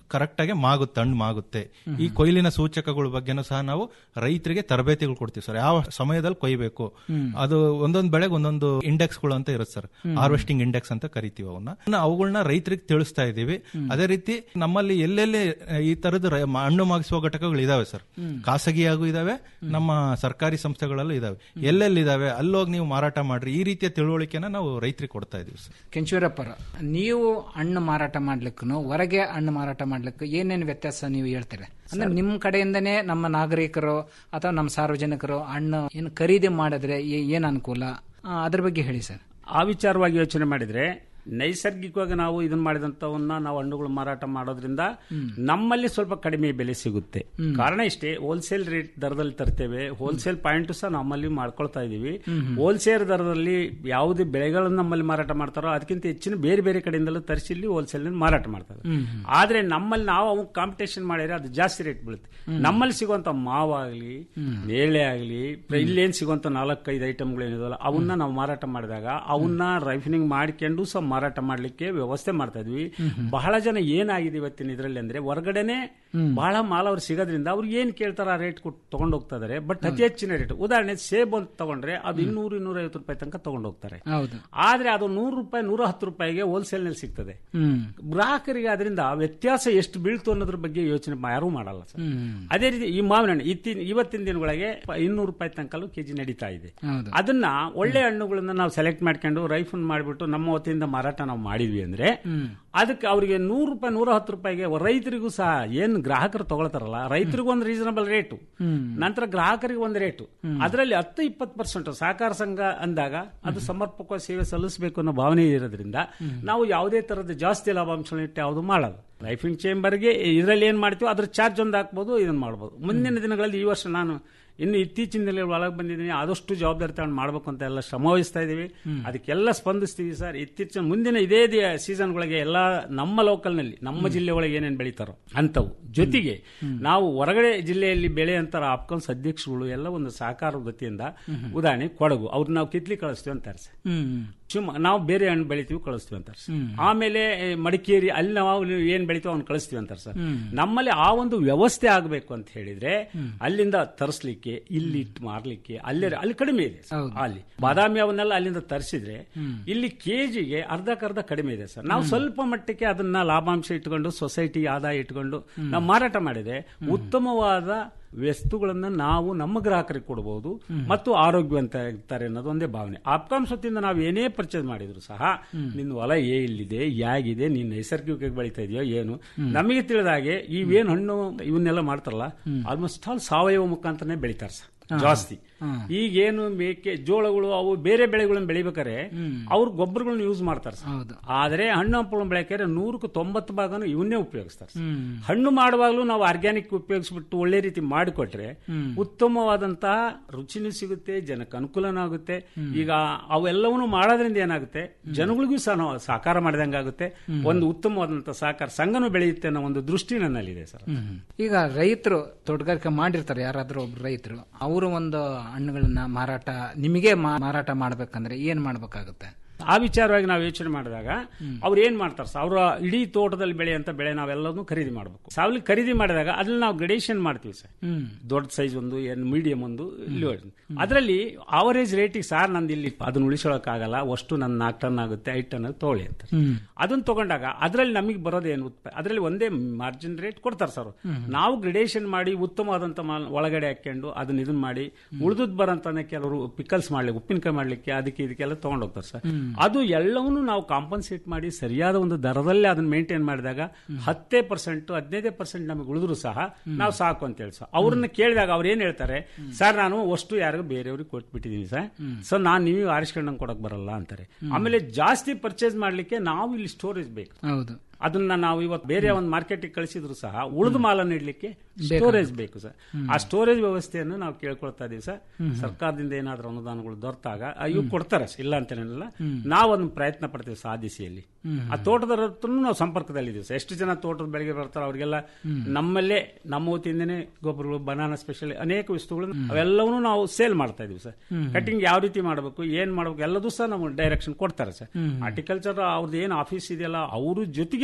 ಕರೆಕ್ಟ್ ಆಗಿ ಮಾಗುತ್ತೆ ಹಣ್ಣು ಮಾಗುತ್ತೆ ಈ ಕೊಯ್ಲಿನ ಸೂಚಕಗಳ ಬಗ್ಗೆನೂ ಸಹ ನಾವು ರೈತರಿಗೆ ತರಬೇತಿಗಳು ಕೊಡ್ತೀವಿ ಸರ್ ಯಾವ ಸಮಯದಲ್ಲಿ ಕೊಯ್ಬೇಕು ಅದು ಒಂದೊಂದು ಬೆಳೆಗೆ ಒಂದೊಂದು ಇಂಡೆಕ್ಸ್ ಗಳು ಅಂತ ಇರುತ್ತೆ ಸರ್ ಹಾರ್ವೆಸ್ಟಿಂಗ್ ಇಂಡೆಕ್ಸ್ ಅಂತ ಕರಿತೀವಿ ಅವನ್ನ ಅವುಗಳನ್ನ ರೈತರಿಗೆ ತಿಳಿಸ್ತಾ ಇದ್ದೀವಿ ಅದೇ ರೀತಿ ನಮ್ಮಲ್ಲಿ ಎಲ್ಲೆಲ್ಲಿ ಈ ತರದ ರೈ- ಹಣ್ಣು ಮಾಗಿಸುವ ಘಟಕಗಳು ಇದಾವೆ ಸರ್ ಖಾಸಗಿಯಾಗೂ ಇದಾವೆ ನಮ್ಮ ಸರ್ಕಾರಿ ಸಂಸ್ಥೆಗಳಲ್ಲೂ ಇದಾವೆ ಎಲ್ಲೆಲ್ಲಿ ಇದಾವೆ ಅಲ್ಲೋಗಿ ನೀವು ಮಾರಾಟ ಮಾಡ್ರಿ ಈ ರೀತಿಯ ತಿಳುವಳಿಕೆನ ನಾವು ರೈತರಿಗೆ ಕೊಡ್ತಾ ಇದೀವಿ ಸರ್ ಕೆಂಚೂರಪ್ಪರ ನೀವು ಹಣ್ಣು ಮಾರಾಟ ಮಾಡ್ಲಿಕ್ಕೂ ಹೊರಗೆ ಹಣ್ಣು ಮಾರಾಟ ಮಾಡ್ಲಿಕ್ಕೂ ಏನೇನು ವ್ಯತ್ಯಾಸ ನೀವು ಹೇಳ್ತೀರಿ ಅಂದ್ರೆ ನಿಮ್ಮ ಕಡೆಯಿಂದನೇ ನಮ್ಮ ನಾಗರಿಕರು ಅಥವಾ ನಮ್ಮ ಸಾರ್ವಜನಿಕರು ಹಣ್ಣು ಏನು ಖರೀದಿ ಮಾಡಿದ್ರೆ ಏ- ಏನ್ ಅನುಕೂಲ ಆ, ಅದ್ರ ಬಗ್ಗೆ ಹೇಳಿ ಸರ್ ಆ ವಿಚಾರವಾಗಿ ಯೋಚನೆ ಮಾಡಿದ್ರೆ ನೈಸರ್ಗಿಕವಾಗಿ ನಾವು ಇದನ್ನ ಮಾಡಿದಂತವನ್ನ ನಾವು ಹಣ್ಣುಗಳು ಮಾರಾಟ ಮಾಡೋದ್ರಿಂದ ನಮ್ಮಲ್ಲಿ ಸ್ವಲ್ಪ ಕಡಿಮೆ ಬೆಲೆ ಸಿಗುತ್ತೆ ಕಾರಣ ಇಷ್ಟೇ ಹೋಲ್ಸೇಲ್ ರೇಟ್ ದರದಲ್ಲಿ ತರ್ತೇವೆ ಹೋಲ್ಸೇಲ್ ಪಾಯಿಂಟ್ ಸಹ ನಮ್ಮಲ್ಲಿ ಮಾಡ್ಕೊಳ್ತಾ ಇದೀವಿ ಹೋಲ್ಸೇಲ್ ದರದಲ್ಲಿ ಯಾವುದೇ ಬೆಳೆಗಳನ್ನು ನಮ್ಮಲ್ಲಿ ಮಾರಾಟ ಮಾಡ್ತಾರೋ ಅದಕ್ಕಿಂತ ಹೆಚ್ಚಿನ ಬೇರೆ ಬೇರೆ ಕಡೆಯಿಂದಲೂ ತರಿಸಿ ಇಲ್ಲಿ ಹೋಲ್ಸೇಲ್ ಮಾರಾಟ ಮಾಡ್ತಾರೆ ಆದ್ರೆ ನಮ್ಮಲ್ಲಿ ನಾವು ಅವು ಕಾಂಪಿಟೇಷನ್ ಮಾಡಿದ್ರೆ ಅದು ಜಾಸ್ತಿ ರೇಟ್ ಬೀಳುತ್ತೆ ನಮ್ಮಲ್ಲಿ ಸಿಗುವಂತ ಮಾವಾಗ್ಲಿ ನೇರಳೆ ಆಗ್ಲಿ ಇಲ್ಲೇನ್ ಸಿಗುವಂತ ನಾಲ್ಕೈದು ಐಟಮ್ಗಳು ಏನಿದಲ್ಲ ಅವನ್ನ ನಾವು ಮಾರಾಟ ಮಾಡಿದಾಗ ಅವನ್ನ ರೈಫನಿಂಗ್ ಮಾಡ್ಕೊಂಡು ಸಹ ಮಾರಾಟ ಮಾಡ್ಲಿಕ್ಕೆ ವ್ಯವಸ್ಥೆ ಮಾಡ್ತಾ ಇದ್ವಿ ಬಹಳ ಜನ ಏನಾಗಿದೆ ಇವತ್ತಿನ ಇದರಲ್ಲಿ ಅಂದ್ರೆ ಹೊರಗಡೆನೆ ಬಹಳ ಮಾಲ್ ಅವ್ರು ಸಿಗೋದ್ರಿಂದ ಅವ್ರು ಏನ್ ಕೇಳ್ತಾರ ಆ ರೇಟ್ ಕೊಟ್ಟು ತಗೊಂಡು ಹೋಗ್ತಾ ಇದಾರೆ ಬಟ್ ಅತಿ ಹೆಚ್ಚಿನ ರೇಟ್ ಉದಾಹರಣೆ ಸೇಬ್ ಅಂತ ತಗೊಂಡ್ರೆ ಅದು ಇನ್ನೂರು ಇನ್ನೂರ ಐವತ್ತು ರೂಪಾಯಿ ತನಕ ತಗೊಂಡು ಹೋಗ್ತಾರೆ ಹೌದು ಆದ್ರೆ ಅದು ನೂರು ರೂಪಾಯಿ ನೂರ ಹತ್ತು ರೂಪಾಯಿಗೆ ಹೋಲ್ಸೇಲ್ ನಲ್ಲಿ ಸಿಗ್ತದೆ ಹ್ಮ್ ಗ್ರಾಹಕರಿಗೆ ಅದರಿಂದ ವ್ಯತ್ಯಾಸ ಎಷ್ಟು ಬೀಳ್ತು ಅನ್ನೋದ್ರ ಬಗ್ಗೆ ಯೋಚನೆ ಮಾ- ಯಾರೂ ಮಾಡಲ್ಲ ಸರ್ ಹ್ಮ್ ಅದೇ ರೀತಿ ಈ ಮಾವಿನ ಹಣ್ಣು ಇತ್ತಿನ ಇವತ್ತಿನ ದಿನಗಳಿಗೆ ಇನ್ನೂರು ರೂಪಾಯಿ ತನಕಲೂ ಕೆಜಿ ನಡೀತಾ ಇದೆ ಹೌದು ಅದನ್ನ ಒಳ್ಳೆ ಹಣ್ಣುಗಳನ್ನ ನಾವು ಸೆಲೆಕ್ಟ್ ಮಾಡ್ಕೊಂಡು ರೈಫನ್ ಮಾಡಿಬಿಟ್ಟು ನಮ್ಮ ವತಿಯಿಂದ ಮಾರಾಟ ನಾವು ಮಾಡಿದ್ವಿ ಅಂದ್ರೆ ಹ್ಮ್ ಅದಕ್ಕೆ ಅವರಿಗೆ ನೂರು ರೂಪಾಯಿ ನೂರ ಹತ್ತು ರೂಪಾಯಿಗೆ ರೈತರಿಗೂ ಸಹ ಏನ್ ಗ್ರಾಹಕರು ತಗೊಳ್ತಾರಲ್ಲ ರೈತರಿಗೂ ಒಂದು ರೀಸನಬಲ್ ರೇಟು ಹ್ಮ್ ನಂತರ ಗ್ರಾಹಕರಿಗೆ ಒಂದು ರೇಟು ಅದರಲ್ಲಿ ಹತ್ತು ಇಪ್ಪತ್ತು ಪರ್ಸೆಂಟ್ ಸಹಕಾರ ಸಂಘ ಅಂದಾಗ ಅದು ಸಮರ್ಪಕ ಸೇವೆ ಸಲ್ಲಿಸಬೇಕು ಅನ್ನೋ ಭಾವನೆ ಇರೋದ್ರಿಂದ ನಾವು ಯಾವುದೇ ತರದ ಜಾಸ್ತಿ ಲಾಭಾಂಶಗಳಿಟ್ಟು ಯಾವುದು ಮಾಡಲ್ಲ ರೈಫಿಂಗ್ ಚೇಂಬರ್ಗೆ ಇದರಲ್ಲಿ ಏನ್ ಮಾಡ್ತೀವೋ ಅದ್ರ ಚಾರ್ಜ್ ಒಂದು ಹಾಕ್ಬೋದು ಇದನ್ನ ಮಾಡ್ಬೋದು ಮುಂದಿನ ದಿನಗಳಲ್ಲಿ ಈ ವರ್ಷ ನಾನು ಇನ್ನು ಇತ್ತೀಚಿನ ದಿನಗಳಲ್ಲಿ ಒಳಗೆ ಬಂದಿದ್ದೀನಿ ಆದಷ್ಟು ಜವಾಬ್ದಾರಿ ತಗೊಂಡು ಮಾಡ್ಬೇಕು ಅಂತ ಎಲ್ಲ ಶ್ರಮ ವಹಿಸ್ತಾ ಇದೀವಿ ಅದಕ್ಕೆಲ್ಲ ಸ್ಪಂದಿಸ್ತೀವಿ ಸರ್ ಇತ್ತೀಚಿನ ಮುಂದಿನ ಇದೇ ಸೀಸನ್ಗಳಿಗೆ ಎಲ್ಲ ನಮ್ಮ ಲೋಕಲ್ನಲ್ಲಿ ನಮ್ಮ ಜಿಲ್ಲೆ ಒಳಗೆ ಏನೇನು ಬೆಳೀತಾರೋ ಅಂತವು ಜೊತೆಗೆ ನಾವು ಹೊರಗಡೆ ಜಿಲ್ಲೆಯಲ್ಲಿ ಬೆಳೆಯಂತಾರ ಆಪ್ಕಾನ್ಸ್ ಅಧ್ಯಕ್ಷರುಗಳು ಎಲ್ಲ ಒಂದು ಸಹಕಾರ ವತಿಯಿಂದ ಉದಾಹರಣೆ ಕೊಡಗು ಅವ್ರು ನಾವು ಕಿತ್ಲಿ ಕಳಿಸ್ತೀವಿ ಅಂತಾರೆ ಸರ್ ಹ್ಮ್ ಸುಮ್ಮ ನಾವು ಬೇರೆ ಹಣ್ಣು ಬೆಳಿತೀವಿ ಕಳಿಸ್ತೀವಿ ಅಂತಾರೆ ಸರ್ ಆಮೇಲೆ ಏ, ಮಡಿಕೇರಿ ಅಲ್ಲಿ ನಾವು ನೀವು ಏನ್ ಬೆಳಿತೀವಿ ಅವ್ನು ಕಳಿಸ್ತೀವಿ ಅಂತಾರೆ ಸರ್ ನಮ್ಮಲ್ಲಿ ಆ ಒಂದು ವ್ಯವಸ್ಥೆ ಆಗಬೇಕು ಅಂತ ಹೇಳಿದ್ರೆ ಅಲ್ಲಿಂದ ತರಿಸ್ಲಿಕ್ಕೆ ಇಲ್ಲಿ ಇಟ್ಟು ಮಾರ್ಲಿಕ್ಕೆ ಅಲ್ಲೇ ಅಲ್ಲಿ ಕಡಿಮೆ ಇದೆ ಸರ್. ಅಲ್ಲಿ ಬಾದಾಮಿ ಅವನ್ನೆಲ್ಲ ಅಲ್ಲಿಂದ ತರಿಸಿದ್ರೆ ಇಲ್ಲಿ ಕೆಜಿಗೆ ಅರ್ಧಕ್ಕರ್ಧ ಕಡಿಮೆ ಇದೆ ಸರ್ ನಾವು ಸ್ವಲ್ಪ ಮಟ್ಟಕ್ಕೆ ಅದನ್ನ ಲಾಭಾಂಶ ಇಟ್ಕೊಂಡು ಸೊಸೈಟಿ ಆದಾಯ ಇಟ್ಕೊಂಡು ನಾವು ಮಾರಾಟ ಮಾಡಿದ್ರೆ ಉತ್ತಮವಾದ ವಸ್ತುಗಳನ್ನ ನಾವು ನಮ್ಮ ಗ್ರಾಹಕರಿಗೆ ಕೊಡಬಹುದು ಮತ್ತು ಆರೋಗ್ಯವಂತ ಇರ್ತಾರೆ ಅನ್ನೋದು ಒಂದೇ ಭಾವನೆ ಆಪ್ಕಾಮ್ಸ್ ಹೊತ್ತಿಂದ ನಾವು ಏನೇ ಪರ್ಚೇಸ್ ಮಾಡಿದ್ರು ಸಹ ನಿನ್ನ ಹೊಲ ಏ ಇಲ್ಲಿದೆ ಯಾಗಿದೆ ನೀನ್ ನೈಸರ್ಗಿಕ ಬೆಳೀತಾ ಇದೆಯೋ ಏನು ನಮಗೆ ತಿಳಿದ ಹಾಗೆ ಇವೇನ್ ಹಣ್ಣು ಇವನ್ನೆಲ್ಲ ಮಾಡ್ತಾರಲ್ಲ ಆಲ್ಮೋಸ್ಟ್ ಆಲ್ ಸಾವಯವ ಮುಖಾಂತರನೇ ಬೆಳಿತಾರೆ ಸರ್ ಜಾಸ್ತಿ ಈಗೇನು ಮೇಕೆ ಜೋಳಗಳು ಅವು ಬೇರೆ ಬೆಳೆಗಳನ್ನ ಬೆಳಿಬೇಕಾರೆ ಅವ್ರು ಗೊಬ್ಬರಗಳನ್ನ ಯೂಸ್ ಮಾಡ್ತಾರೆ ಸರ್. ಹೌದು ಆದ್ರೆ ಹಣ್ಣು ಹಂಪಳನ್ನ ಬೆಳೆಕಾರೆ ನೂರಕ್ಕೆ ತೊಂಬತ್ತು ಭಾಗನು ಇವನ್ನೇ ಉಪಯೋಗಿಸ್ತಾರೆ ಸರ್. ಹಣ್ಣು ಮಾಡುವಾಗಲೂ ನಾವು ಆರ್ಗ್ಯಾನಿಕ್ ಉಪಯೋಗಿಸ್ಬಿಟ್ಟು ಒಳ್ಳೆ ರೀತಿ ಮಾಡಿಕೊಟ್ರೆ ಉತ್ತಮವಾದಂತಹ ರುಚಿನೂ ಸಿಗುತ್ತೆ ಜನಕ್ಕೆ ಅನುಕೂಲನೂ ಆಗುತ್ತೆ ಈಗ ಅವೆಲ್ಲವನ್ನೂ ಮಾಡೋದ್ರಿಂದ ಏನಾಗುತ್ತೆ ಜನಗಳಿಗೂ ಸಹ ನಾವು ಸಹಕಾರ ಮಾಡಿದಂಗಾಗುತ್ತೆ ಒಂದು ಉತ್ತಮವಾದಂತಹ ಸಹಕಾರ ಸಂಘನೂ ಬೆಳೆಯುತ್ತೆ ಅನ್ನೋ ಒಂದು ದೃಷ್ಟಿ ನನ್ನಲ್ಲಿದೆ ಸರ್ ಈಗ ರೈತರು ತೋಟಗಾರಿಕೆ ಮಾಡಿರ್ತಾರೆ ಯಾರಾದ್ರೂ ಒಬ್ರು ರೈತರು ಅವರು ಒಂದು ಹಣ್ಣುಗಳನ್ನ ಮಾರಾಟ ನಿಮಗೆ ಮಾ- ಮಾರಾಟ ಮಾಡ್ಬೇಕಂದ್ರೆ ಏನ್ ಮಾಡ್ಬೇಕಾಗುತ್ತೆ ಆ ವಿಚಾರವಾಗಿ ನಾವು ಯೋಚನೆ ಮಾಡಿದಾಗ ಅವ್ರು ಏನ್ ಮಾಡ್ತಾರೆ ಸರ್ ಅವರ ಇಡೀ ತೋಟದಲ್ಲಿ ಬೆಳೆಯಂತ ಬೆಳೆ ನಾವೆಲ್ಲದನ್ನು ಖರೀದಿ ಮಾಡಬೇಕು ಸಾವಲಿ ಖರೀದಿ ಮಾಡಿದಾಗ ಅದ್ರಲ್ಲಿ ನಾವು ಗ್ರೇಡೇಷನ್ ಮಾಡ್ತೀವಿ ಸರ್ ಹ್ಮ್ ದೊಡ್ಡ ಸೈಜ್ ಒಂದು ಏನ್ ಮೀಡಿಯಂ ಒಂದು ಇಲ್ಲಿ ಅದರಲ್ಲಿ ಆವರೇಜ್ ರೇಟಿಗೆ ಸಾರ್ ನಂದು ಇಲ್ಲಿ ಅದನ್ನ ಉಳಿಸೋಳಕ್ಕಾಗಲ್ಲ ಅಷ್ಟು ನನ್ನ ನಾಲ್ಕು ಟನ್ ಆಗುತ್ತೆ ಐದು ಟನ್ ತಗೊಳ್ಳಿ ಅಂತ ಹ್ಮ್ ಅದನ್ನ ತಗೊಂಡಾಗ ಅದರಲ್ಲಿ ನಮಗೆ ಬರೋದೇನು ಉತ್ಪ ಅದರಲ್ಲಿ ಒಂದೇ ಮಾರ್ಜಿನ್ ರೇಟ್ ಕೊಡ್ತಾರೆ ಸರ್ ನಾವು ಗ್ರೇಡೇಷನ್ ಮಾಡಿ ಉತ್ತಮವಾದಂತ ಮಾಲ್ ಒಳಗಡೆ ಹಾಕೊಂಡು ಅದನ್ನ ಇದನ್ನ ಮಾಡಿ ಉಳಿದುದ್ ಬರಂತಾನೆ ಕೆಲವರು ಪಿಕಲ್ಸ್ ಮಾಡ್ಲಿಕ್ಕೆ ಉಪ್ಪಿನಕಾಯಿ ಮಾಡ್ಲಿಕ್ಕೆ ಅದಕ್ಕೆ ಇದಕ್ಕೆಲ್ಲ ತಗೊಂಡೋಗ್ತಾರೆ ಸರ್ ಅದು ಎಲ್ಲವನ್ನೂ ನಾವು ಕಾಂಪನ್ಸೇಟ್ ಮಾಡಿ ಸರಿಯಾದ ಒಂದು ದರದಲ್ಲೇ ಅದನ್ನ ಮೇಂಟೈನ್ ಮಾಡಿದಾಗ ಹತ್ತೇ ಪರ್ಸೆಂಟ್ ಹದಿನೈದೇ ಪರ್ಸೆಂಟ್ ನಮಗೆ ಉಳಿದ್ರು ಸಹ ನಾವು ಸಾಕು ಅಂತ ಹೇಳಿ ಸರ್ ಅವ್ರನ್ನ ಕೇಳಿದಾಗ ಅವ್ರು ಏನ್ ಹೇಳ್ತಾರೆ ಸರ್ ನಾನು ಅಷ್ಟು ಯಾರಿಗೂ ಬೇರೆಯವ್ರಿಗೆ ಕೊಟ್ಬಿಟ್ಟಿದೀನಿ ಸರ್ ಸೊ ನಾನು ನೀವು ಆರಿಸ್ಕೊಂಡಂಗೆ ಕೊಡಕ್ ಬರಲ್ಲ ಅಂತಾರೆ ಆಮೇಲೆ ಜಾಸ್ತಿ ಪರ್ಚೇಸ್ ಮಾಡ್ಲಿಕ್ಕೆ ನಾವು ಇಲ್ಲಿ ಸ್ಟೋರೇಜ್ ಬೇಕು ಹೌದು ಅದನ್ನ ನಾವು ಇವತ್ತು ಬೇರೆ ಒಂದು ಮಾರ್ಕೆಟಿಗೆ ಕಳಿಸಿದ್ರು ಸಹ ಉಳಿದ ಮಾಲನ್ನು ಇಡ್ಲಿಕ್ಕೆ ಸ್ಟೋರೇಜ್ ಬೇಕು ಸರ್ ಆ ಸ್ಟೋರೇಜ್ ವ್ಯವಸ್ಥೆಯನ್ನು ನಾವು ಕೇಳ್ಕೊಳ್ತಾ ಇದೀವಿ ಸರ್ ಸರ್ಕಾರದಿಂದ ಏನಾದ್ರೂ ಅನುದಾನಗಳು ದೊರೆತಾಗ ಆ, ಇವು ಕೊಡ್ತಾರೆ ಸರ್, ಇಲ್ಲ ಅಂತೇನಿಲ್ಲ ನಾವು ಅದನ್ನ ಪ್ರಯತ್ನ ಪಡ್ತೀವಿ ಸರ್ ಆ ದಿಸೆಯಲ್ಲಿ ಆ ತೋಟದ ಹತ್ರನೂ ನಾವು ಸಂಪರ್ಕದಲ್ಲಿದ್ದೀವಿ ಸರ್ ಎಷ್ಟು ಜನ ತೋಟದ ಬೆಳೆಗೆ ಬರ್ತಾರೆ ಅವರಿಗೆಲ್ಲ ನಮ್ಮಲ್ಲೇ ನಮ್ಮ ವತಿಯಿಂದನೇ ಗೊಬ್ಬರಗಳು ಬನಾನಾ ಸ್ಪೆಷಲ್ ಅನೇಕ ವಸ್ತುಗಳು ಅವೆಲ್ಲವನ್ನೂ ನಾವು ಸೇಲ್ ಮಾಡ್ತಾ ಇದೀವಿ ಸರ್ ಕಟಿಂಗ್ ಯಾವ ರೀತಿ ಮಾಡಬೇಕು ಏನ್ ಮಾಡಬೇಕು ಎಲ್ಲದೂ ಸಹ ನಾವು ಡೈರೆಕ್ಷನ್ ಕೊಡ್ತಾರೆ ಸರ್ ಹಾರ್ಟಿಕಲ್ಚರ್ ಅವ್ರದ್ದು ಏನು ಆಫೀಸ್ ಇದೆಯಲ್ಲ ಅವರು ಜೊತೆಗೆ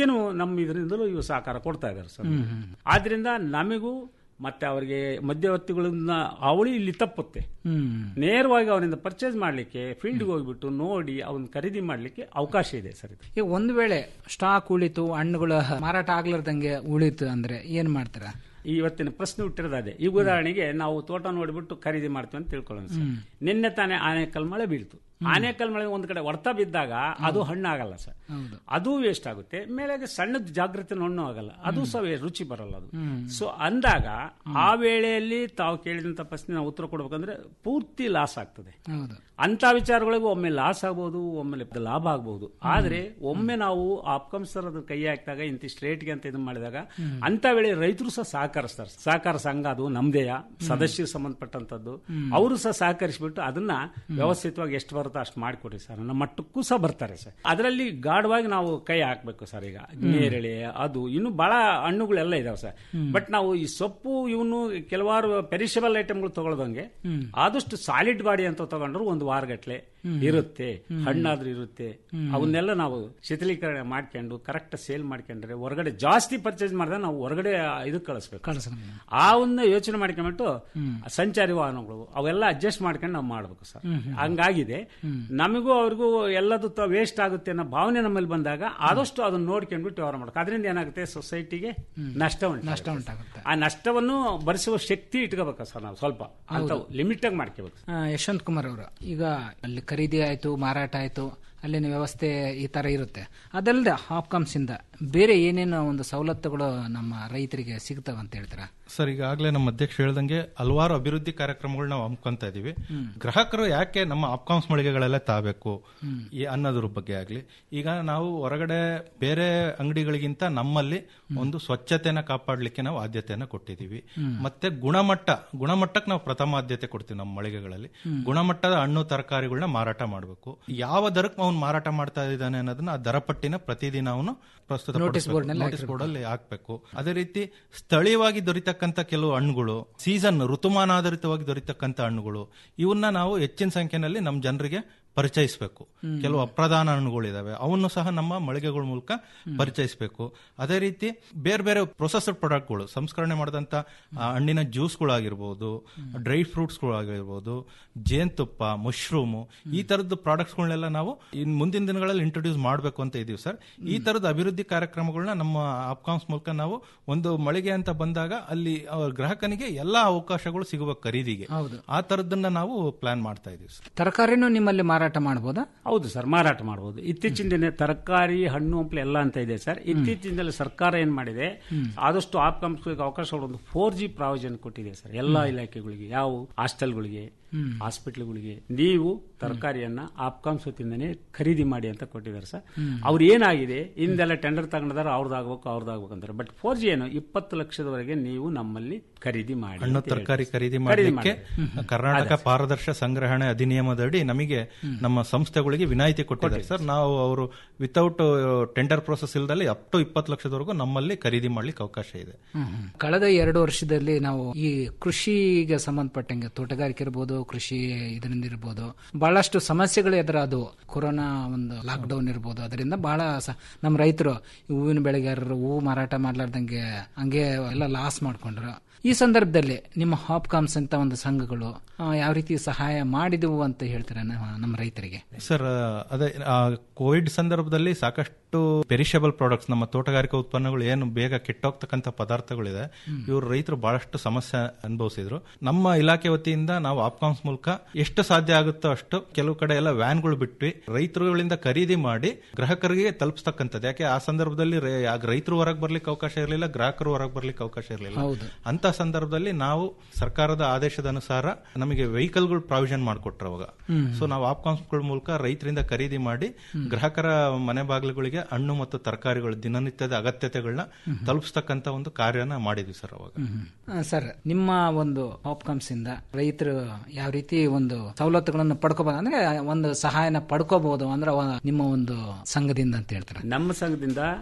ಈಗೇನು ನಮ್ಮ ಇದರಿಂದಲೂ ಇವು ಸಹಕಾರ ಕೊಡ್ತಾ ಇದ್ದಾರೆ ಸರ್ ಹ್ಮ್, ಹ್ಮ್. ಆದ್ರಿಂದ ನಮಗೂ ಮತ್ತೆ ಅವರಿಗೆ ಮಧ್ಯವರ್ತಿಗಳನ್ನ ಅವಳಿ ಇಲ್ಲಿ ತಪ್ಪುತ್ತೆ ಹ್ಮ್ ನೇರವಾಗಿ ಅವರಿಂದ ಪರ್ಚೇಸ್ ಮಾಡಲಿಕ್ಕೆ ಫೀಲ್ಡ್ಗೆ ಹೋಗ್ಬಿಟ್ಟು ನೋಡಿ ಅವನ್ನ ಖರೀದಿ ಮಾಡಲಿಕ್ಕೆ ಅವಕಾಶ ಇದೆ ಸರ್ ಇದು ಈಗ ಒಂದು ವೇಳೆ ಸ್ಟಾಕ್ ಉಳಿತು ಹಣ್ಣುಗಳು ಮಾರಾಟ ಆಗ್ಲಾರ್ದಂಗೆ ಉಳಿತು ಅಂದ್ರೆ ಏನ್ ಮಾಡ್ತೀರಾ ಈ ಇವತ್ತಿನ ಪ್ರಶ್ನೆ ಹುಟ್ಟಿರೋದು ಅದೇ ಈ ಉದಾಹರಣೆಗೆ ನಾವು ತೋಟ ನೋಡಿಬಿಟ್ಟು ಖರೀದಿ ಮಾಡ್ತೀವಿ ಅಂತ ತಿಳ್ಕೊಳ್ಳೋಣ ಸರ್ ಹ್ಮ್. ನಿನ್ನೆ ತಾನೇ ಆನೆಕಲ್ ಮಳೆ ಬೀಳ್ತು ಆನೆಕಲ್ ಮಳೆ ಒಂದ್ ಕಡೆ ಹೊಡ್ತಾ ಬಿದ್ದಾಗ ಅದು ಹಣ್ಣಾಗಲ್ಲ ಸರ್ ಹೌದು ಅದು ವೇಸ್ಟ್ ಆಗುತ್ತೆ ಮೇಲೆ ಸಣ್ಣದ ಜಾಗೃತಿ ಹಣ್ಣು ಆಗಲ್ಲ ಅದು ಸಹ ವೇ- ರುಚಿ ಬರಲ್ಲ ಅದು ಹ್ಮ್. ಸೊ ಅಂದಾಗ ಆ ವೇಳೆಯಲ್ಲಿ ತಾವು ಕೇಳಿದಂತ ಪ್ರಶ್ನೆ ನಾವು ಉತ್ತರ ಕೊಡ್ಬೇಕಂದ್ರೆ ಪೂರ್ತಿ ಲಾಸ್ ಆಗ್ತದೆ ಹೌದು ಅಂತ ವಿಚಾರಗಳಿಗೂ ಒಮ್ಮೆ ಲಾಸ್ ಆಗ್ಬೋದು ಒಮ್ಮೆ ಲಾಭ ಆಗ್ಬೋದು ಆದ್ರೆ ಒಮ್ಮೆ ನಾವು ಆಪ್ಕಂಸರ್ ಅದ್ರ ಕೈ ಹಾಕಿದಾಗ ಇಂತಿಷ್ಟು ರೇಟ್ಗೆ ಅಂತ ಇದು ಮಾಡಿದಾಗ ಅಂತ ವೇಳೆ ರೈತರು ಸಹ ಸಹಕರಿಸ್ತಾರೆ ಸಹಕಾರ ಸಂಘ ಅದು ನಮ್ದೇಯ ಸದಸ್ಯರಿಗೆ ಸಂಬಂಧಪಟ್ಟಂತದ್ದು ಅವರು ಸಹ ಸಹಕರಿಸಿಬಿಟ್ಟು ಅದನ್ನ ವ್ಯವಸ್ಥಿತವಾಗಿ ಎಷ್ಟು ಬರುತ್ತೋ ಅಷ್ಟು ಮಾಡಿಕೊಡಿ ಸರ್ ನಮ್ಮ ಮಟ್ಟಕ್ಕೂ ಸಹ ಬರ್ತಾರೆ ಸರ್ ಅದರಲ್ಲಿ ಗಾಢವಾಗಿ ನಾವು ಕೈ ಹಾಕ್ಬೇಕು ಸರ್ ಈಗ ನೇರಳೆ ಅದು ಇನ್ನು ಬಹಳ ಹಣ್ಣುಗಳೆಲ್ಲ ಇದಾವೆ ಸರ್ ಬಟ್ ನಾವು ಈ ಸೊಪ್ಪು ಇವನು ಕೆಲವಾರು ಪೆರಿಷಬಲ್ ಐಟಮ್ಗಳು ತಗೊಳ್ದಂಗೆ ಆದಷ್ಟು ಸಾಲಿಡ್ ಬಾಡಿ ಅಂತ ತಗೊಂಡ್ರು ಒಂದು ವಾರಗಟ್ಲೆ ಇರುತ್ತೆ ಹಣ್ಣಾದ್ರೂ ಇರುತ್ತೆ ಅವನ್ನೆಲ್ಲ ನಾವು ಶಿಥಿಲೀಕರಣ ಮಾಡ್ಕೊಂಡು ಕರೆಕ್ಟ್ ಸೇಲ್ ಮಾಡ್ಕೊಂಡ್ರೆ ಹೊರಗಡೆ ಜಾಸ್ತಿ ಪರ್ಚೇಸ್ ಮಾಡಿದ್ರೆ ನಾವು ಹೊರಗಡೆ ಇದಕ್ಕೆ ಕಳಿಸ್ಬೇಕು ಕಳ್ಸ್ಕೊಂಡು. ಆ ಒಂದು ಯೋಚನೆ ಮಾಡ್ಕೊಂಡ್ಬಿಟ್ಟು ಸಂಚಾರಿ ವಾಹನಗಳು ಅವೆಲ್ಲ ಅಡ್ಜಸ್ಟ್ ಮಾಡ್ಕೊಂಡು ನಾವು ಮಾಡ್ಬೇಕು ಸರ್ ಹಂಗಾಗಿದೆ ನಮಗೂ ಅವ್ರಿಗೂ ಎಲ್ಲದೂ ವೇಸ್ಟ್ ಆಗುತ್ತೆ ಅನ್ನೋ ಭಾವನೆ ನಮ್ಮಲ್ಲಿ ಬಂದಾಗ ಆದಷ್ಟು ಅದನ್ನ ನೋಡ್ಕೊಂಡ್ಬಿಟ್ಟು ವ್ಯವಹಾರ ಮಾಡಬೇಕು ಅದರಿಂದ ಏನಾಗುತ್ತೆ ಸೊಸೈಟಿಗೆ ನಷ್ಟ ಉಂಟು ನಷ್ಟ ಉಂಟಾಗುತ್ತೆ ಆ ನಷ್ಟವನ್ನು ಭರಿಸುವ ಶಕ್ತಿ ಇಟ್ಕೋಬೇಕು ಸರ್ ನಾವು ಸ್ವಲ್ಪ ಅಂತ ಲಿಮಿಟ್ ಆಗಿ ಮಾಡ್ಕೋಬೇಕು ಆ, ಯಶವಂತ್ ಕುಮಾರ್ ಅವರು ಈಗ ಅಲ್ಲಿ ಖರೀದಿ ಆಯ್ತು ಮಾರಾಟ ಆಯ್ತು ಅಲ್ಲಿನ ವ್ಯವಸ್ಥೆ ಈ ತರ ಇರುತ್ತೆ ಅದಲ್ಲದೆ ಹಾಪ್ಕಾಮ್ಸ್ ಇಂದ ಬೇರೆ ಏನೇನು ಒಂದು ಸವಲತ್ತುಗಳು ನಮ್ಮ ರೈತರಿಗೆ ಸಿಗ್ತಾವ ಅಂತ ಹೇಳ್ತೀರಾ ಸರ್ ಈಗಾಗಲೇ ನಮ್ಮ ಅಧ್ಯಕ್ಷ ಹೇಳ್ದಂಗೆ ಹಲವಾರು ಅಭಿವೃದ್ಧಿ ಕಾರ್ಯಕ್ರಮಗಳು ನಾವು ಹಮ್ಕೊಂತ ಇದೀವಿ ಗ್ರಾಹಕರು ಯಾಕೆ ನಮ್ಮ ಅಪ್ಕಾಮ್ಸ್ ಮಳಿಗೆಗಳೆಲ್ಲ ತಾಬೇಕು ಈ ಅನ್ನೋದ್ರ ಬಗ್ಗೆ ಆಗ್ಲಿ ಈಗ ನಾವು ಹೊರಗಡೆ ಬೇರೆ ಅಂಗಡಿಗಳಿಗಿಂತ ನಮ್ಮಲ್ಲಿ ಒಂದು ಸ್ವಚ್ಛತೆನ ಕಾಪಾಡಲಿಕ್ಕೆ ನಾವು ಆದ್ಯತೆಯನ್ನ ಕೊಟ್ಟಿದ್ದೀವಿ ಮತ್ತೆ ಗುಣಮಟ್ಟ ಗುಣಮಟ್ಟಕ್ಕೆ ನಾವು ಪ್ರಥಮ ಆದ್ಯತೆ ಕೊಡ್ತೀವಿ ನಮ್ಮ ಮಳಿಗೆಗಳಲ್ಲಿ ಗುಣಮಟ್ಟದ ಹಣ್ಣು ತರಕಾರಿಗಳನ್ನ ಮಾರಾಟ ಮಾಡಬೇಕು ಯಾವ ದರಕ್ಕೆ ಅವನು ಮಾರಾಟ ಮಾಡ್ತಾ ಇದ್ದಾನೆ ಅನ್ನೋದನ್ನ ಆ ದರ ಪಟ್ಟಿನ ಪ್ರತಿದಿನ ಅವನು ಪ್ರಸ್ತುತ Notice board ನಲ್ಲಿ ನೋಟಿಸ್ ಬೋರ್ಡ್ ಅಲ್ಲಿ ಹಾಕ್ಬೇಕು ಅದೇ ರೀತಿ ಸ್ಥಳೀಯವಾಗಿ ದೊರೀತಕ್ಕಂತ ಕೆಲವು ಹಣ್ಣುಗಳು ಸೀಸನ್ ಋತುಮಾನಾಧಾರಿತವಾಗಿ ದೊರೀತಕ್ಕಂತ ಹಣ್ಣುಗಳು ಇವನ್ನ ನಾವು ಹೆಚ್ಚಿನ ಸಂಖ್ಯೆಯಲ್ಲಿ ನಮ್ಮ ಜನರಿಗೆ ಪರಿಚಯಿಸಬೇಕು ಕೆಲವು ಅಪ್ರಧಾನ ಹಣ್ಣುಗಳಿದಾವೆ ಅವನ್ನು ಸಹ ನಮ್ಮ ಮಳಿಗೆಗಳ ಮೂಲಕ ಪರಿಚಯಿಸಬೇಕು ಅದೇ ರೀತಿ ಬೇರೆ ಬೇರೆ ಪ್ರೊಸೆಸರ್ ಪ್ರಾಡಕ್ಟ್ಗಳು ಸಂಸ್ಕರಣೆ ಮಾಡಿದಂತ ಆ, ಹಣ್ಣಿನ ಜ್ಯೂಸ್ಗಳಾಗಿರ್ಬೋದು ಡ್ರೈ ಫ್ರೂಟ್ಸ್ಗಳಾಗಿರ್ಬೋದು ಜೇನುತುಪ್ಪ ಮಶ್ರೂಮು ಈ ತರದ ಪ್ರಾಡಕ್ಟ್ಸ್ಗಳನ್ನೆಲ್ಲ ನಾವು ಇನ್ ಮುಂದಿನ ದಿನಗಳಲ್ಲಿ ಇಂಟ್ರೊಡ್ಯೂಸ್ ಮಾಡಬೇಕು ಅಂತ ಇದೀವಿ ಸರ್ ಈ ತರದ ಅಭಿವೃದ್ಧಿ ಕಾರ್ಯಕ್ರಮಗಳನ್ನ ನಮ್ಮ ಅಪ್ಕಾಮ್ಸ್ ಮೂಲಕ ನಾವು ಒಂದು ಮಳಿಗೆ ಅಂತ ಬಂದಾಗ ಅಲ್ಲಿ ಅವ್ರ ಗ್ರಾಹಕನಿಗೆ ಎಲ್ಲಾ ಅವಕಾಶಗಳು ಸಿಗುವ ಖರೀದಿಗೆ ಹೌದು. ಆ ತರದನ್ನ ನಾವು ಪ್ಲಾನ್ ಮಾಡ್ತಾ ಇದೀವಿ ಸರ್ ತರಕಾರಿನೂ ನಿಮ್ಮಲ್ಲಿ ಮಾರಾಟ ಮಾಡಬಹುದಾ ಹೌದು ಸರ್ ಮಾರಾಟ ಮಾಡಬಹುದು ಇತ್ತೀಚಿನ ದಿನ ತರಕಾರಿ ಹಣ್ಣು ಹಂಪಲು ಎಲ್ಲ ಅಂತ ಇದೆ ಸರ್ ಇತ್ತೀಚಿನ ದಿನ ಸರ್ಕಾರ ಏನ್ ಮಾಡಿದೆ ಆದಷ್ಟು ಆಪ್ ಕಂಪ್ನಿಗಳಿಗೆ ಅವಕಾಶಗಳು ಒಂದು ಫೋರ್ ಜಿ ಪ್ರಾವಿಷನ್ ಕೊಟ್ಟಿದೆ ಸರ್ ಎಲ್ಲಾ ಇಲಾಖೆಗಳಿಗೆ ಯಾವ ಹಾಸ್ಟೆಲ್ಗಳಿಗೆ ಹಾಸ್ಪಿಟಲ್ಗಳಿಗೆ ನೀವು ತರಕಾರಿಯನ್ನ ಆಪ್ಕಾಮ್ಸ್ ವತಿಯಿಂದನೇ ಖರೀದಿ ಮಾಡಿ ಅಂತ ಕೊಟ್ಟಿದ್ದಾರೆ ಸರ್ ಅವ್ರು ಏನಾಗಿದೆ ಹಿಂದೆಲ್ಲ ಟೆಂಡರ್ ತಗೊಂಡಿದ್ದಾರೆ ಅವ್ರದ್ದಾಗಬೇಕು ಅವ್ರದ್ದಾಗಬೇಕು ಅಂತಾರೆ ಬಟ್ ಫೋರ್ ಜಿ ಏನು ಇಪ್ಪತ್ತು ಲಕ್ಷದವರೆಗೆ ನೀವು ನಮ್ಮಲ್ಲಿ ಖರೀದಿ ಮಾಡಿ ಹಣ್ಣು ಅಂತ ಹೇಳ್ತಾರೆ. ತರಕಾರಿ ಖರೀದಿ ಖರೀದಿ ಮಾಡಲಿಕ್ಕೆ ಮಾಡಿ. ಕರ್ನಾಟಕ ಪಾರದರ್ಶ ಸಂಗ್ರಹಣೆ ಅಧಿನಿಯಮದಡಿ ನಮಗೆ ನಮ್ಮ ಸಂಸ್ಥೆಗಳಿಗೆ ವಿನಾಯಿತಿ ಕೊಟ್ಟಿದ್ದಾರೆ ಸರ್ ನಾವು ಅವರು ವಿತೌಟ್ ಟೆಂಡರ್ ಪ್ರೋಸೆಸ್ ಇಲ್ದಲ್ಲಿ ಅಪ್ ಟು ಇಪ್ಪತ್ತು ಲಕ್ಷದವರೆಗೂ ನಮ್ಮಲ್ಲಿ ಖರೀದಿ ಮಾಡ್ಲಿಕ್ಕೆ ಅವಕಾಶ ಇದೆ ಕಳೆದ ಎರಡು ವರ್ಷದಲ್ಲಿ ನಾವು ಈ ಕೃಷಿಗೆ ಸಂಬಂಧಪಟ್ಟಂಗೆ ತೋಟಗಾರಿಕೆ ಇರ್ಬೋದು ಕೃಷಿ ಇದರಿಂದ ಇರ್ಬೋದು ಬಹಳಷ್ಟು ಸಮಸ್ಯೆಗಳು ಎದುರಾದವು ಕೊರೋನಾ ಒಂದು ಲಾಕ್ ಡೌನ್ ಇರ್ಬೋದು ಅದರಿಂದ ಬಹಳ ಸ- ನಮ್ಮ ರೈತರು ಹೂವಿನ ಬೆಳೆಗಾರರು ಹೂವು ಮಾರಾಟ ಮಾಡ್ಲಾರ್ದಂಗೆ ಹಂಗೆ ಎಲ್ಲ ಲಾಸ್ ಮಾಡ್ಕೊಂಡ್ರು ಈ ಸಂದರ್ಭದಲ್ಲಿ ನಿಮ್ಮ ಹಾಪ್ಕಾಮ್ಸ್ ಅಂತ ಒಂದು ಸಂಘಗಳು ಆ, ಯಾವ ರೀತಿ ಸಹಾಯ ಮಾಡಿದವು ಅಂತ ಹೇಳ್ತೀರಾ ನಮ್ಮ ನಮ್ಮ ರೈತರಿಗೆ ಸರ್ ಅದೇ ಕೋವಿಡ್ ಸಂದರ್ಭದಲ್ಲಿ ಸಾಕಷ್ಟು ಪೆರಿಷಬಲ್ ಪ್ರಾಡಕ್ಟ್ಸ್ ನಮ್ಮ ತೋಟಗಾರಿಕಾ ಉತ್ಪನ್ನಗಳು ಏನು ಬೇಗ ಕೆಟ್ಟೋಗ್ತಕ್ಕಂಥ ಪದಾರ್ಥಗಳಿದೆ ಇವರು ರೈತರು ಬಹಳಷ್ಟು ಸಮಸ್ಯೆ ಅನುಭವಿಸಿದ್ರು ನಮ್ಮ ಇಲಾಖೆ ವತಿಯಿಂದ ನಾವು ಆಪ್ಕಾಮ್ಸ್ ಮೂಲಕ ಎಷ್ಟು ಸಾಧ್ಯ ಆಗುತ್ತೋ ಅಷ್ಟು ಕೆಲವು ಕಡೆ ಎಲ್ಲ ವ್ಯಾನ್ಗಳು ಬಿಟ್ವಿ ರೈತರುಗಳಿಂದ ಖರೀದಿ ಮಾಡಿ ಗ್ರಾಹಕರಿಗೆ ತಲುಪಿಸ್ತಕ್ಕಂಥದ್ದು ಯಾಕೆ ಆ ಸಂದರ್ಭದಲ್ಲಿ ರೈ- ಆ ರೈತರು ಹೊರಗೆ ಬರ್ಲಿಕ್ಕೆ ಅವಕಾಶ ಇರಲಿಲ್ಲ ಗ್ರಾಹಕರು ಹೊರಗೆ ಬರ್ಲಿಕ್ಕೆ ಅವಕಾಶ ಇರಲಿಲ್ಲ ಹೌದು. ಅಂತ ಸಂದರ್ಭದಲ್ಲಿ ನಾವು ಸರ್ಕಾರದ ಆದೇಶದ ಅನುಸಾರ ನಮಗೆ ವೆಹಿಕಲ್ಗಳು ಪ್ರಾವಿಷನ್ ಮಾಡಿಕೊಟ್ರು ಅವಾಗ ಸೊ ನಾವು ಆಪ್ಕಾನ್ಸ್ಗಳ ಮೂಲಕ ರೈತರಿಂದ ಖರೀದಿ ಮಾಡಿ ಗ್ರಾಹಕರ ಮನೆ ಬಾಗಿಲುಗಳಿಗೆ ಹಣ್ಣು ಮತ್ತು ತರಕಾರಿಗಳು ದಿನನಿತ್ಯದ ಅಗತ್ಯತೆಗಳನ್ನ ತಲುಪಿಸ್ತಕ್ಕಂತ ಒಂದು ಕಾರ್ಯನ ಮಾಡಿದ್ವಿ ಸರ್ ಅವಾಗ ಆ, ಸರ್ ನಿಮ್ಮ ಒಂದು ಹಾಪ್ಕಾಮ್ಸ್ ಇಂದ ರೈತರು ಯಾವ ರೀತಿ ಒಂದು ಸವಲತ್ತುಗಳನ್ನು ಪಡ್ಕೋಬಹುದು ಅಂದ್ರೆ ಒಂದು ಸಹಾಯನ ಪಡ್ಕೋಬಹುದು ಅಂದ್ರೆ ಅವ- ನಿಮ್ಮ ಒಂದು ಸಂಘದಿಂದ ಅಂತ ಹೇಳ್ತಾರೆ ನಮ್ಮ ಸಂಘದಿಂದ